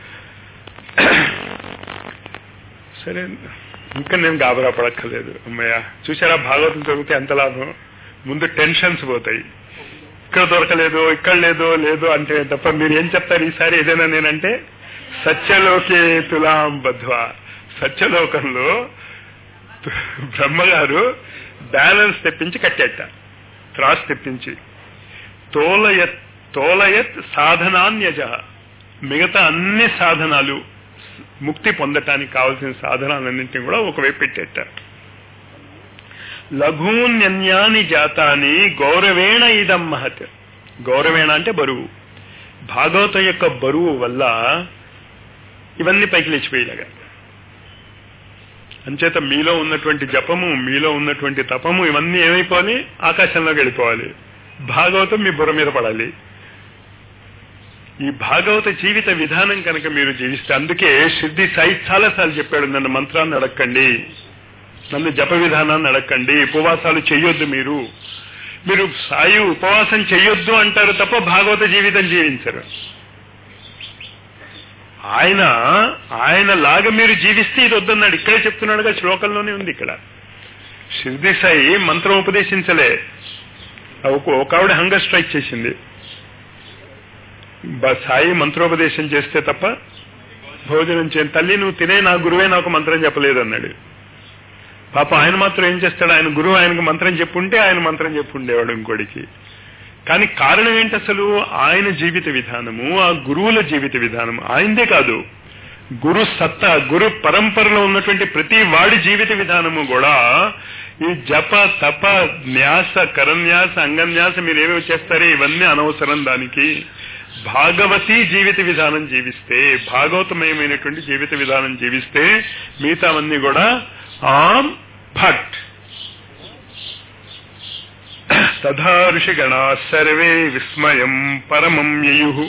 సరే ఇంకా నేను గాబరా పడక్కర్లేదు అమ్మయ్య చూసారా భాగవతం చదివితే ఎంత లాభం ముందు టెన్షన్స్ పోతాయి ఇక్కడ దొరకలేదు ఇక్కడ లేదో లేదో అంటే తప్ప మీరు ఏం చెప్తారు ఈసారి ఏదైనా నేనంటే సత్యలోకే తులాం బధ్వా సత్యలోకంలో బ్రహ్మగారు బ్యాలెన్స్ తెప్పించి కట్టేట త్రాస్ తెప్పించి తోలయత్ తోలయత్ సాధనాన్యజ మిగతా అన్ని సాధనాలు ముక్తి పొందటానికి కావలసిన సాధనాలన్నింటినీ కూడా ఒకవైపు పెట్టేట లఘూన్యన్యాని జాతాని గౌరవేణ ఇదం మహత్ గౌరవేణ అంటే బరువు భాగవతం యొక్క బరువు వల్ల ఇవన్నీ పైకి లేచిపోయేలాగా అంచేత మీలో ఉన్నటువంటి జపము మీలో ఉన్నటువంటి తపము ఇవన్నీ ఏమైపోవాలి ఆకాశంలోకి వెళ్ళిపోవాలి భాగవతం మీ బుర్ర మీద పడాలి ఈ భాగవత జీవిత విధానం కనుక మీరు జీవిస్తే అందుకే సిద్ధి సాయి చాలాసార్లు చెప్పాడు నన్ను మంత్రాన్ని అడక్కండి నన్ను జప విధానాన్ని అడక్కండి ఉపవాసాలు చెయ్యొద్దు మీరు మీరు సాయి ఉపవాసం చెయ్యొద్దు అంటారు తప్ప భాగవత జీవితం జీవించరు ఆయన ఆయన లాగా మీరు జీవిస్తే ఇది వద్దన్నాడు ఇక్కడే చెప్తున్నాడుగా శ్లోకంలోనే ఉంది ఇక్కడ సిద్ధి సాయి మంత్రం ఉపదేశించలే ఒక ఆవిడ హంగర్ స్ట్రైక్ చేసింది సాయి మంత్రోపదేశం చేస్తే తప్ప భోజనం చేయను తల్లి నువ్వు తినే నా గురువే నాకు మంత్రం చెప్పలేదు అన్నాడు పాప ఆయన మాత్రం ఏం చేస్తాడు ఆయన గురువు ఆయనకు మంత్రం చెప్పుంటే ఆయన మంత్రం చెప్పుండేవాడు ఇంకోడికి కానీ కారణం ఏంటి అసలు ఆయన జీవిత విధానము ఆ గురువుల జీవిత విధానము ఆయనదే కాదు గురు సత్తా గురు పరంపరలో ఉన్నటువంటి ప్రతి వాడి జీవిత విధానము కూడా ఈ జప తప న్యాస కరన్యాస అంగన్యాస మీరు ఏమేమి చేస్తారే ఇవన్నీ అనవసరం దానికి భాగవతి జీవిత విధానం జీవిస్తే భాగవతమయమైనటువంటి జీవిత విధానం జీవిస్తే మిగతావన్నీ కూడా ఆమ్ భట్ తథా ఋషిగణా సర్వే విస్మయం పరమం యయు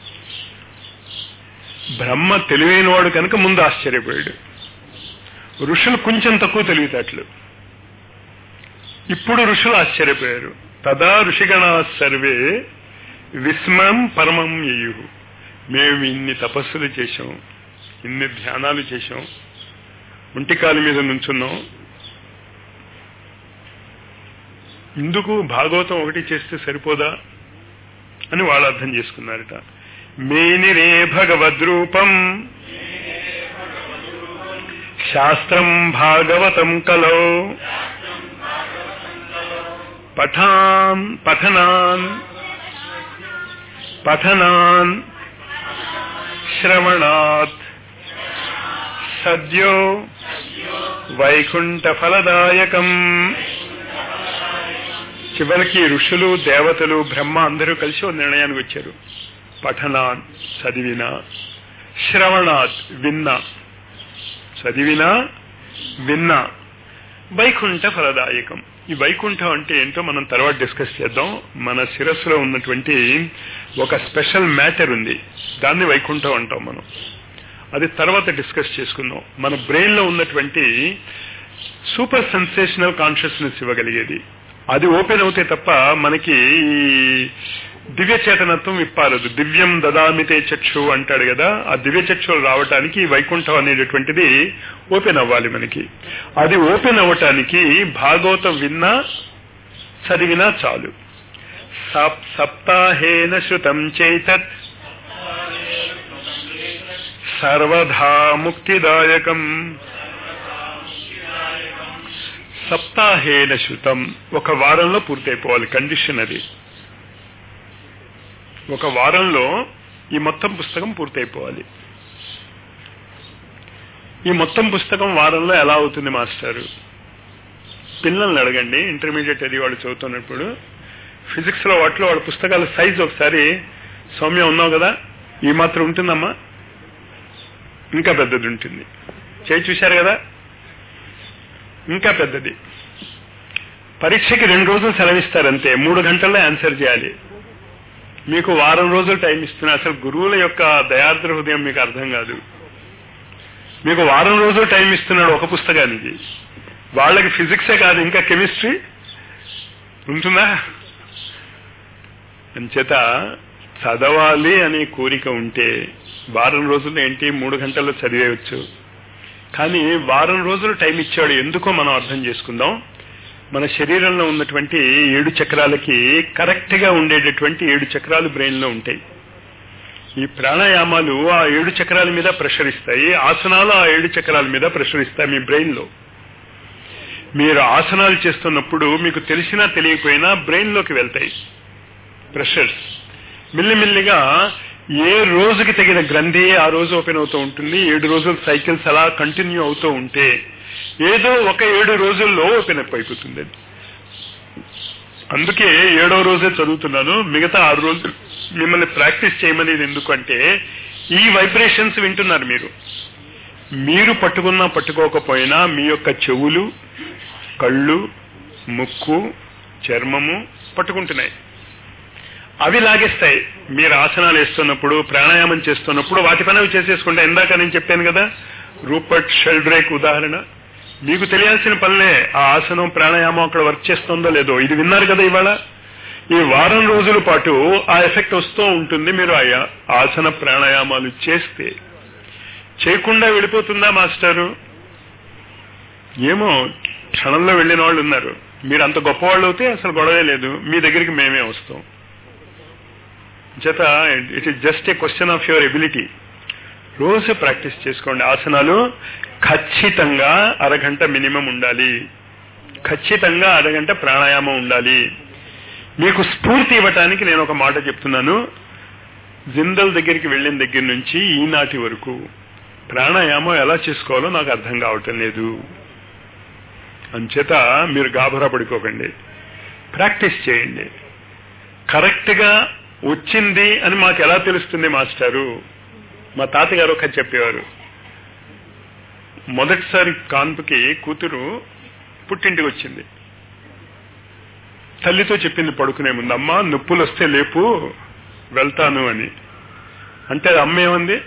బ్రహ్మ తెలివైనవాడు కనుక ముందు ఆశ్చర్యపోయాడు ఋషులు కొంచెం తక్కువ తెలివితేటలు ఇప్పుడు ఋషులు ఆశ్చర్యపోయారు తదా ఋషిగణా సర్వే విస్మయం పరమం యయు మేము ఇన్ని తపస్సులు చేశాం ఇన్ని ధ్యానాలు చేశాం ఒంటికాలు మీద నుంచున్నాం ఇందుకు భాగవతం ఒకటి చేస్తే సరిపోదా అని వాళ్ళు అర్థం చేసుకున్నారట మేనిరే భగవద్రూపం శాస్త్రం భాగవతం కలో పఠాన్ పఠనాన్ పఠనాన్ శ్రవణాత్ సద్యో వైకుంఠ ఫలదాయకం చివరికి ఋషులు దేవతలు బ్రహ్మ అందరూ కలిసి ఒక నిర్ణయానికి వచ్చారు పఠనాన్ చదివినా శ్రవణాత్ విన్నా చదివినా విన్నా వైకుంఠ ఫలదాయకం ఈ వైకుంఠం అంటే ఏంటో మనం తర్వాత డిస్కస్ చేద్దాం మన శిరస్సులో ఉన్నటువంటి ఒక స్పెషల్ మ్యాటర్ ఉంది దాన్ని వైకుంఠం అంటాం మనం అది తర్వాత డిస్కస్ చేసుకుందాం మన బ్రెయిన్ లో ఉన్నటువంటి సూపర్ సెన్సేషనల్ కాన్షియస్నెస్ ఇవ్వగలిగేది అది ఓపెన్ అవుతే తప్ప మనకి ఈ దివ్య చేతనత్వం విప్పారదు దివ్యం దదామితే చక్షు అంటాడు కదా ఆ దివ్య చక్షులు రావటానికి ఈ వైకుంఠం అనేటటువంటిది ఓపెన్ అవ్వాలి మనకి అది ఓపెన్ అవ్వటానికి భాగవతం విన్నా చదివినా చాలు సప్- సప్తాహేన శృతం చేతత్ సర్వధా ముక్తిదాయకం సప్తాహేన శృతం ఒక వారంలో పూర్తయిపోవాలి కండిషన్ అది ఒక వారంలో ఈ మొత్తం పుస్తకం పూర్తయిపోవాలి ఈ మొత్తం పుస్తకం వారంలో ఎలా అవుతుంది మాస్టారు పిల్లల్ని అడగండి ఇంటర్మీడియట్ అది వాళ్ళు చదువుతున్నప్పుడు ఫిజిక్స్ లో వాటిలో వాళ్ళ పుస్తకాల సైజ్ ఒకసారి సౌమ్య ఉన్నావు కదా ఈ మాత్రం ఉంటుందమ్మా ఇంకా పెద్దది ఉంటుంది చేయి చూశారు కదా ఇంకా పెద్దది పరీక్షకి రెండు రోజులు సెలవిస్తారంతే మూడు గంటల్లో ఆన్సర్ చేయాలి మీకు వారం రోజులు టైం ఇస్తున్నా అసలు గురువుల యొక్క దయార్ద్ర హృదయం మీకు అర్థం కాదు మీకు వారం రోజులు టైం ఇస్తున్నాడు ఒక పుస్తకానికి వాళ్ళకి ఫిజిక్సే కాదు ఇంకా కెమిస్ట్రీ ఉంటుందా అంచేత చదవాలి అనే కోరిక ఉంటే వారం రోజులు ఏంటి మూడు గంటల్లో చదివేయచ్చు కానీ వారం రోజులు టైం ఇచ్చాడు ఎందుకో మనం అర్థం చేసుకుందాం మన శరీరంలో ఉన్నటువంటి ఏడు చక్రాలకి కరెక్ట్ గా ఉండేటటువంటి ఏడు చక్రాలు బ్రెయిన్ లో ఉంటాయి ఈ ప్రాణాయామాలు ఆ ఏడు చక్రాల మీద ప్రెషర్ ఇస్తాయి ఆసనాలు ఆ ఏడు చక్రాల మీద ప్రెషర్ ఇస్తాయి మీ బ్రెయిన్ లో మీరు ఆసనాలు చేస్తున్నప్పుడు మీకు తెలిసినా తెలియకపోయినా బ్రెయిన్ లోకి వెళ్తాయి ప్రెషర్స్ మిల్లిమిల్లిగా ఏ రోజుకి తగిన గ్రంథి ఆ రోజు ఓపెన్ అవుతూ ఉంటుంది ఏడు రోజులు సైకిల్స్ అలా కంటిన్యూ అవుతూ ఉంటే ఏదో ఒక ఏడు రోజుల్లో ఓపెన్ అప్ అయిపోతుంది అది. అందుకే ఏడో రోజే చదువుతున్నాను మిగతా ఆరు రోజులు మిమ్మల్ని ప్రాక్టీస్ చేయమనేది ఎందుకంటే ఈ వైబ్రేషన్స్ వింటున్నారు మీరు మీరు పట్టుకున్నా పట్టుకోకపోయినా మీ యొక్క చెవులు కళ్ళు ముక్కు చర్మము పట్టుకుంటున్నాయి అవి లాగేస్తాయి మీరు ఆసనాలు వేస్తున్నప్పుడు ప్రాణాయామం చేస్తున్నప్పుడు వాటి పని అవి చేసేసుకుంటా ఇందాక నేను చెప్పాను కదా రూపర్ట్ షెల్డ్రేక్ ఉదాహరణ మీకు తెలియాల్సిన పనులే ఆ ఆసనం ప్రాణాయామం అక్కడ వర్క్ చేస్తుందో లేదో ఇది విన్నారు కదా ఇవాళ ఈ వారం రోజుల పాటు ఆ ఎఫెక్ట్ వస్తూ ఉంటుంది మీరు ఆ ఆసన ప్రాణాయామాలు చేస్తే చేయకుండా వెళ్ళిపోతుందా మాస్టారు ఏమో క్షణంలో వెళ్ళిన వాళ్ళు ఉన్నారు మీరు అంత గొప్పవాళ్ళు అయితే అసలు గొడవే లేదు మీ దగ్గరికి మేమే వస్తాం చేత it is just a question of your ability రోజు ప్రాక్టీస్ చేసుకోండి ఆసనాలు ఖచ్చితంగా అరగంట మినిమం ఉండాలి ఖచ్చితంగా అరగంట ప్రాణాయామం ఉండాలి మీకు స్ఫూర్తి ఇవ్వటానికి నేను ఒక మాట చెప్తున్నాను జిందల్ దగ్గరికి వెళ్ళిన దగ్గర నుంచి ఈనాటి వరకు ప్రాణాయామం ఎలా చేసుకోవాలో నాకు అర్థం కావటం లేదు అంచేత మీరు గాభరా పడుకోకండి ప్రాక్టీస్ చేయండి కరెక్ట్ గా వచ్చింది అని మాకు ఎలా తెలుస్తుంది మాస్టారు మా తాతగారు ఒక చెప్పేవారు మొదటిసారి కాన్పుకి కూతురు పుట్టింటికి వచ్చింది తల్లితో చెప్పింది పడుకునే ముందు అమ్మ నొప్పులు వస్తే లేపు వెళ్తాను అని అంటే అమ్మ ఏమంది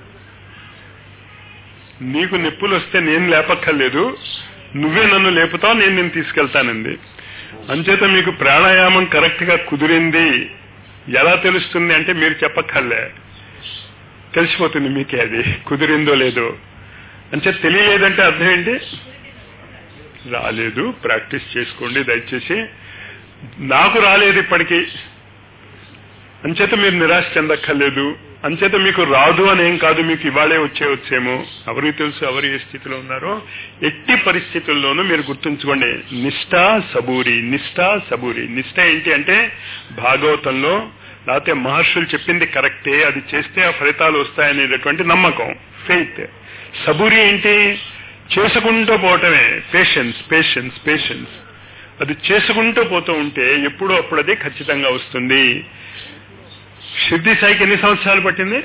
నీకు నొప్పులు వస్తే నేను లేపక్కర్లేదు నువ్వే నన్ను లేపుతావు నేను నేను తీసుకెళ్తానండి అంచేత మీకు ప్రాణాయామం కరెక్ట్ గా కుదిరింది ఎలా తెలుస్తుంది అంటే మీరు చెప్పక్కర్లే తెలిసిపోతుంది మీకే అది కుదిరిందో లేదో అంటే తెలియలేదంటే అర్థం ఏంటి రాలేదు ప్రాక్టీస్ చేసుకోండి దయచేసి నాకు రాలేదు ఇప్పటికీ అంచేత మీరు నిరాశ చెందక్కర్లేదు అంచేత మీకు రాదు అనేం కాదు మీకు ఇవాళే వచ్చే వచ్చేమో ఎవరికి తెలుసు ఎవరు ఏ స్థితిలో ఉన్నారో ఎట్టి పరిస్థితుల్లోనూ మీరు గుర్తుంచుకోండి నిష్ఠ సబూరి నిష్ఠ సబూరి నిష్ఠ ఏంటి అంటే భాగవతంలో లేకపోతే మహర్షులు చెప్పింది కరెక్టే అది చేస్తే ఆ ఫలితాలు వస్తాయనేటటువంటి నమ్మకం ఫెయిత్ సబూరి ఏంటి చేసుకుంటూ పోవటమే పేషెన్స్ పేషెన్స్ పేషెన్స్ అది చేసుకుంటూ పోతూ ఉంటే ఎప్పుడో అప్పుడు అది ఖచ్చితంగా వస్తుంది షిర్ది సాయికి ఎన్ని సంవత్సరాలు పట్టింది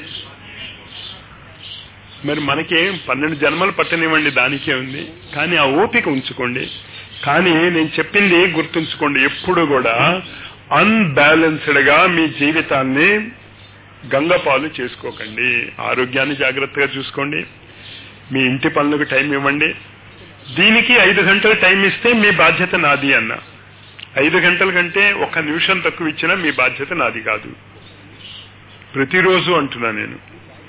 మరి మనకి పన్నెండు జన్మలు పట్టనివ్వండి దానికే ఉంది కానీ ఆ ఓపిక ఉంచుకోండి కానీ నేను చెప్పింది గుర్తుంచుకోండి ఎప్పుడు కూడా అన్బ్యాలెన్స్డ్ గా మీ జీవితాన్ని గంగపాలు చేసుకోకండి ఆరోగ్యాన్ని జాగ్రత్తగా చూసుకోండి మీ ఇంటి పనులకు టైం ఇవ్వండి దీనికి ఐదు గంటలు టైం ఇస్తే మీ బాధ్యత నాది అన్న ఐదు గంటల కంటే ఒక నిమిషం తక్కువ ఇచ్చినా మీ బాధ్యత నాది కాదు ప్రతిరోజు అంటున్నా నేను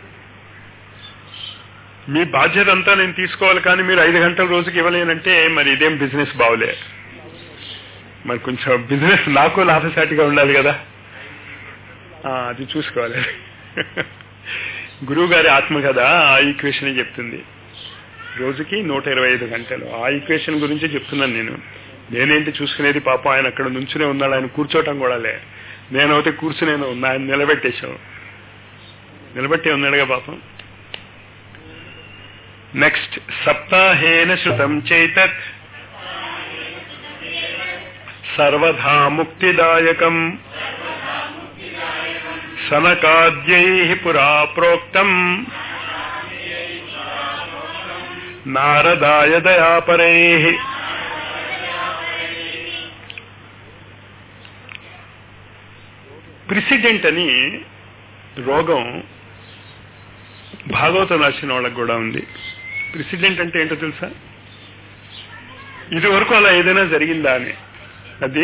మీ బాధ్యత అంతా నేను తీసుకోవాలి కానీ మీరు ఐదు గంటల రోజుకి ఇవ్వలేనంటే మరి ఇదేం బిజినెస్ బావులే మరి కొంచెం బిజినెస్ నాకు లాభసాటిగా ఉండాలి కదా ఆ, అది చూసుకోవాలి గురువు గారి ఆత్మ కదా ఆ ఈక్వేషన్ చెప్తుంది రోజుకి నూట ఇరవై ఐదు గంటలు ఆ ఈక్వేషన్ గురించి చెప్తున్నాను నేను నేనేంటి చూసుకునేది పాపం ఆయన అక్కడ నుంచునే ఉన్నాడు ఆయన కూర్చోవటం కూడా లే నేనైతే కూర్చునేను ఉన్నా ఆయన నిలబెట్టేశాం నిలబెట్టే ఉన్నాడుగా పాపం నెక్స్ట్ సప్తాహేన శృతం చేతత్ సర్వధా ముక్తిదాయకం సనకాద్యై పురా ప్రోక్తం నారదాయ దయాపరై ప్రిసిడెంట్ అని రోగం భాగవతం రాసిన వాళ్ళకు కూడా ఉంది ప్రెసిడెంట్ అంటే ఏంటో తెలుసా ఇది వరకు అలా ఏదైనా జరిగిందా అని అది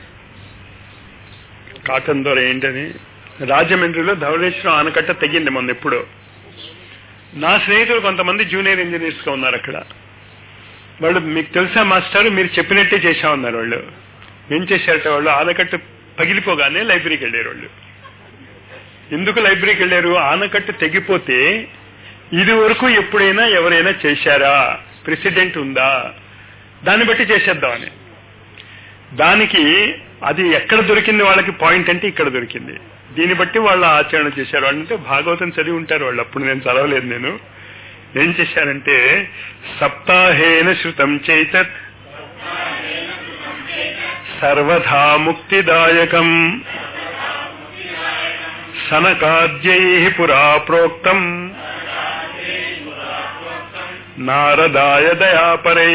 కాటన్ దొర ఏంటని రాజమండ్రిలో ధవళేశ్వరం ఆనకట్ట తెగింది మొన్న ఎప్పుడో నా స్నేహితులు కొంతమంది జూనియర్ ఇంజనీర్స్ గా ఉన్నారు అక్కడ వాళ్ళు మీకు తెలుసా మాస్టర్ మీరు చెప్పినట్టే చేశామన్నారు వాళ్ళు ఏం చేశారట వాళ్ళు ఆనకట్ట పగిలిపోగానే లైబ్రరీకి వెళ్ళారు వాళ్ళు ఎందుకు లైబ్రరీకి వెళ్ళారు ఆనకట్ట తెగిపోతే ఇది వరకు ఎప్పుడైనా ఎవరైనా చేశారా ప్రెసిడెంట్ ఉందా దాన్ని బట్టి చేసేద్దామని దానికి అది ఎక్కడ దొరికింది వాళ్ళకి పాయింట్ అంటే ఇక్కడ దొరికింది దీన్ని బట్టి వాళ్ళు ఆచరణ చేశారు అంటే భాగవతం చదివి ఉంటారు వాళ్ళు అప్పుడు నేను చదవలేదు నేను ఏం చేశారంటే సప్తాహేన శృతం చైతత్ సర్వధా ముక్తిదాయకం సనకాద్యై పురా ప్రోక్తం నారదాయ దయాపరై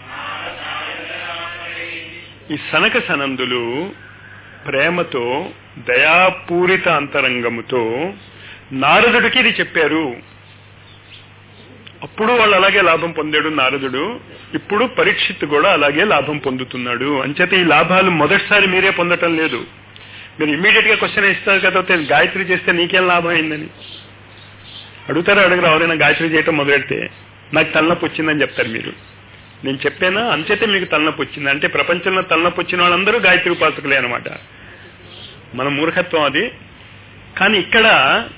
ఈ సనక సనందులు ప్రేమతో దయాపూరిత అంతరంగముతో నారదుడికి ఇది చెప్పారు అప్పుడు వాళ్ళు అలాగే లాభం పొందాడు నారదుడు ఇప్పుడు పరీక్షిత్ కూడా అలాగే లాభం పొందుతున్నాడు అంచేత ఈ లాభాలు మొదటిసారి మీరే పొందటం లేదు మీరు ఇమ్మీడియట్ గా క్వశ్చన్ ఇస్తారు కదా "అయితే గాయత్రి చేస్తే నీకేం లాభం అయిందని అడుగుతారా అడుగురా ఎవరైనా గాయత్రి చేయటం మొదలెడితే నాకు తలనొప్పి వచ్చిందని చెప్తారు మీరు నేను చెప్పానా అంచేతే మీకు తలనొప్పి వచ్చింది అంటే ప్రపంచంలో తలనొప్పి వచ్చిన వాళ్ళందరూ గాయత్రి ఉపాసకులే అనమాట మన మూర్ఖత్వం అది కానీ ఇక్కడ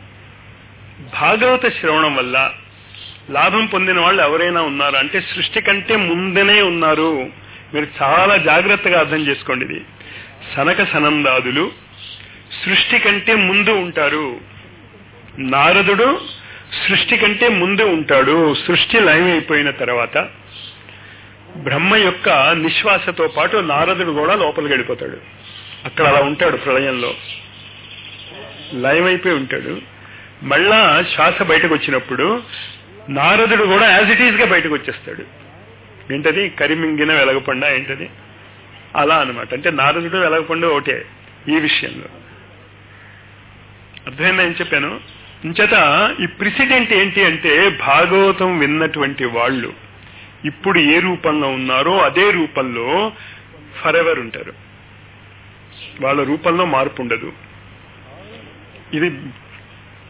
భాగవత శ్రవణం వల్ల లాభం పొందిన వాళ్ళు ఎవరైనా ఉన్నారు అంటే సృష్టి కంటే ముందనే ఉన్నారు మీరు చాలా జాగ్రత్తగా అర్థం చేసుకోండి ఇది సనక సనందాదులు సృష్టి కంటే ముందు ఉంటారు నారదుడు సృష్టి కంటే ముందు ఉంటాడు సృష్టి లయం అయిపోయిన తర్వాత బ్రహ్మ యొక్క నిశ్వాసతో పాటు నారదుడు కూడా లోపలికి వెళ్ళిపోతాడు అక్కడ అలా ఉంటాడు ప్రళయంలో లయం అయిపోయి ఉంటాడు మళ్ళా శ్వాస బయటకు వచ్చినప్పుడు నారదుడు కూడా యాజ్ ఇట్ ఈజ్ గా బయటకు వచ్చేస్తాడు ఏంటది కరిమింగిన వెలగపండ ఏంటది అలా అన్నమాట అంటే నారదుడు వెలగపండు ఒకటే ఈ విషయంలో అర్థమైందా ఏం చెప్పాను ఇంచేత ఈ ప్రెసిడెంట్ ఏంటి అంటే భాగవతం విన్నటువంటి వాళ్ళు ఇప్పుడు ఏ రూపంలో ఉన్నారో అదే రూపంలో ఫర్ ఎవర్ ఉంటారు వాళ్ళ రూపంలో మార్పు ఉండదు ఇది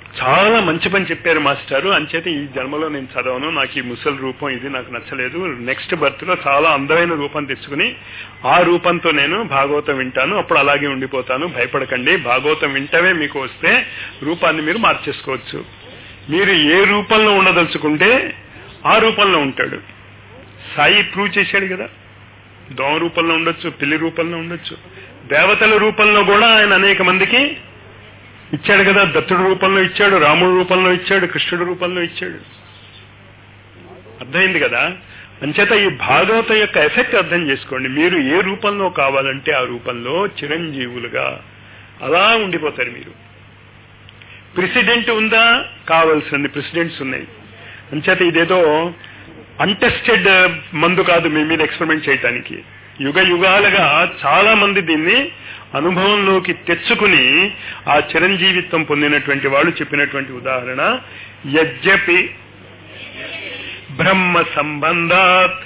చాలా మంచి పని చెప్పారు మాస్టారు అంచేత ఈ జన్మలో నేను చదవను నాకు ఈ ముసలి రూపం ఇది నాకు నచ్చలేదు నెక్స్ట్ బర్త్ లో చాలా అందమైన రూపం తెచ్చుకుని ఆ రూపంతో నేను భాగవతం వింటాను అప్పుడు అలాగే ఉండిపోతాను భయపడకండి భాగవతం వింటవే మీకు వస్తే రూపాన్ని మీరు మార్చేసుకోవచ్చు మీరు ఏ రూపంలో ఉండదలుచుకుంటే ఆ రూపంలో ఉంటాడు సాయి ప్రూవ్ చేశాడు కదా దోమ రూపంలో ఉండొచ్చు పిల్లి రూపంలో ఉండొచ్చు దేవతల రూపంలో కూడా ఆయన అనేక మందికి ఇచ్చాడు కదా దత్తుడి రూపంలో ఇచ్చాడు రాముడి రూపంలో ఇచ్చాడు కృష్ణుడి రూపంలో ఇచ్చాడు అర్థమైంది కదా అంచేత ఈ భాగవత యొక్క ఎఫెక్ట్ అర్థం చేసుకోండి మీరు ఏ రూపంలో కావాలంటే ఆ రూపంలో చిరంజీవులుగా అలా ఉండిపోతారు మీరు ప్రెసిడెంట్ ఉందా కావాల్సింది ప్రెసిడెంట్స్ ఉన్నాయి అంచేత ఇదేదో అన్టెస్టెడ్ మందు కాదు మీ మీద ఎక్స్పెరిమెంట్ చేయటానికి యుగ యుగాలుగా చాలా మంది దీన్ని అనుభవంలోకి తెచ్చుకుని ఆ చిరంజీవిత్వం పొందినటువంటి వాళ్ళు చెప్పినటువంటి ఉదాహరణ యజ్ఞపి బ్రహ్మ సంబంధాత్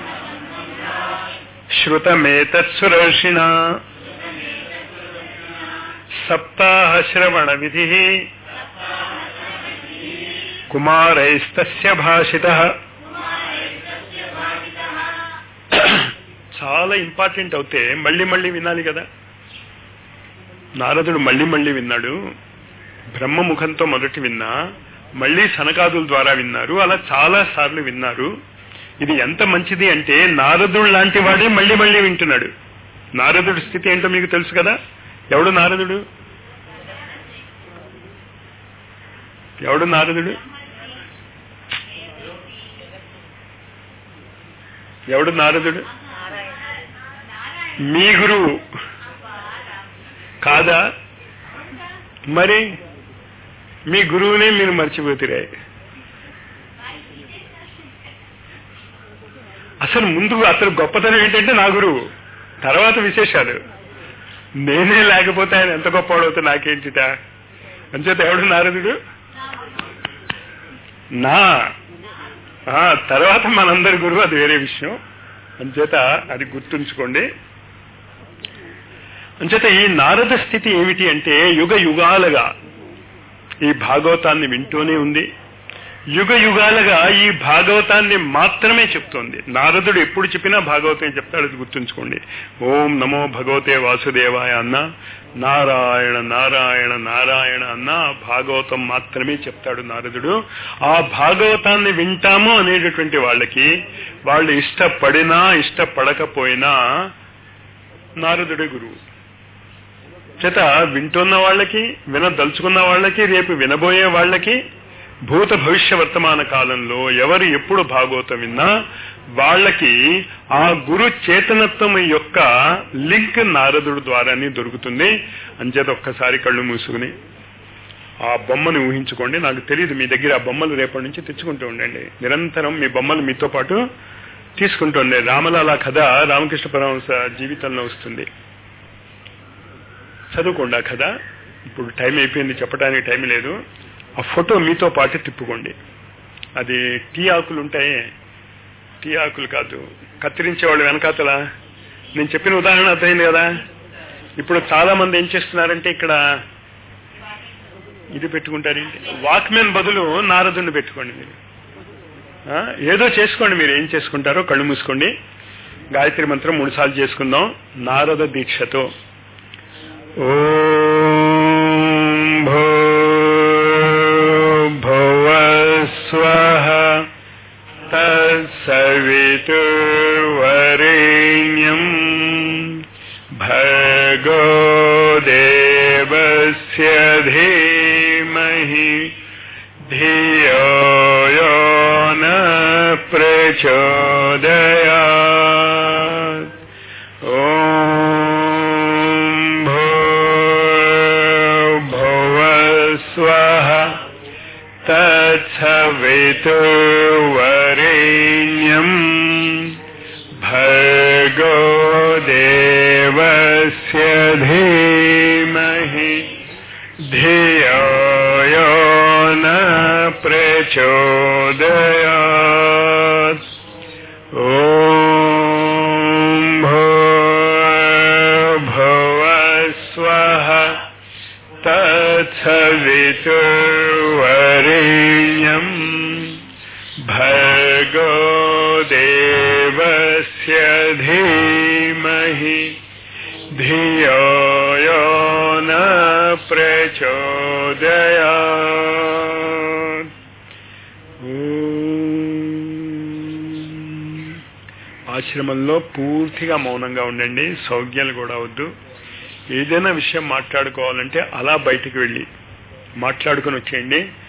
శ్రుతమేతత్సురర్షిణ సప్తాహ శ్రవణ విధి కుమారైస్తస్య భాషిత చాలా ఇంపార్టెంట్ అవుతే మళ్ళీ మళ్ళీ వినాలి కదా నారదుడు మళ్ళీ మళ్ళీ విన్నాడు బ్రహ్మముఖంతో మొదటి విన్నా మళ్ళీ సనకాదుల ద్వారా విన్నారు అలా చాలా సార్లు విన్నారు ఇది ఎంత మంచిది అంటే నారదుడు లాంటి వాడే మళ్ళీ మళ్ళీ వింటున్నాడు నారదుడి స్థితి ఏంటో మీకు తెలుసు కదా ఎవడు నారదుడు ఎవడు నారదుడు ఎవడు నారదుడు మీ గురువు కాదా మరి మీ గురువునే మీరు మర్చిపోతురే అసలు ముందు అసలు గొప్పతనం ఏంటంటే నా గురువు తర్వాత విశేషాలు నేనే లేకపోతే ఆయన ఎంత గొప్పవాడవుతా నాకేంటిట అంచేత ఎవడు నారదుడు నా ఆ తర్వాత మనందరి గురువు అది వేరే విషయం అంచేత అది గుర్తుంచుకోండి అంచేత ఈ నారద స్థితి ఏమిటి అంటే యుగ యుగాలుగా ఈ భాగవతాన్ని వింటూనే ఉంది యుగ యుగాలుగా ఈ భాగవతాన్ని మాత్రమే చెప్తోంది నారదుడు ఎప్పుడు చెప్పినా భాగవతం చెప్తాడు అది గుర్తుంచుకోండి ఓం నమో భగవతే వాసుదేవాయ అన్న నారాయణ నారాయణ నారాయణ అన్న భాగవతం మాత్రమే చెప్తాడు నారదుడు ఆ భాగవతాన్ని వింటాము అనేటటువంటి వాళ్ళకి వాళ్ళు ఇష్టపడినా ఇష్టపడకపోయినా నారదుడే గురువు చేత వింటున్న వాళ్ళకి వినదలుచుకున్న వాళ్ళకి రేపు వినబోయే వాళ్ళకి భూత భవిష్య వర్తమాన కాలంలో ఎవరు ఎప్పుడు భాగవతం విన్నా వాళ్ళకి ఆ గురు చేతనత్వం యొక్క లింక్ నారదుడు ద్వారానే దొరుకుతుంది అంచేత ఒక్కసారి కళ్ళు మూసుకుని ఆ బొమ్మను ఊహించుకోండి నాకు తెలియదు మీ దగ్గర ఆ బొమ్మలు రేపటి నుంచి తెచ్చుకుంటూ ఉండండి నిరంతరం మీ బొమ్మలు మీతో పాటు తీసుకుంటుండే రామలాల కథ రామకృష్ణ పరమహంస జీవితంలో వస్తుంది చదువుకోండి ఆ కథ ఇప్పుడు టైం అయిపోయింది చెప్పడానికి టైం లేదు ఆ ఫోటో మీతో పాటు తిప్పుకోండి అది టీ ఆకులు ఉంటాయి టీ ఆకులు కాదు కత్తిరించేవాళ్ళు వెనకాతల నేను చెప్పిన ఉదాహరణ అర్థమైంది కదా ఇప్పుడు చాలా మంది ఏం చేస్తున్నారంటే ఇక్కడ ఇది పెట్టుకుంటారు వాక్మెన్ బదులు నారదుని పెట్టుకోండి మీరు ఆ, ఏదో చేసుకోండి మీరు ఏం చేసుకుంటారో కళ్ళు మూసుకోండి గాయత్రి మంత్రం మూడు సార్లు చేసుకుందాం నారద దీక్షతో ఓం భో భువస్వః తత్సవితుర్వరేణ్యం భర్గో దేవస్య ధీమహి ధియో యో న ప్రచోదయాత్ ఓం భూర్భువస్వః తత్సవితుర్వరేణ్యం భర్గో దేవస్య ధీమహి ధియో యో న ప్రచోదయాత్ ఓం భూర్భువస్వః తత్సవితుర్ वरेण्यम् भर्गो देवस्य धीमहि धियो यो न प्रचोदयात् ఆశ్రమంలో పూర్తిగా మౌనంగా ఉండండి సౌజ్ఞాలు కూడా వద్దు ఏదైనా విషయం మాట్లాడుకోవాలంటే అలా బయటికి వెళ్ళి మాట్లాడుకుని వచ్చేయండి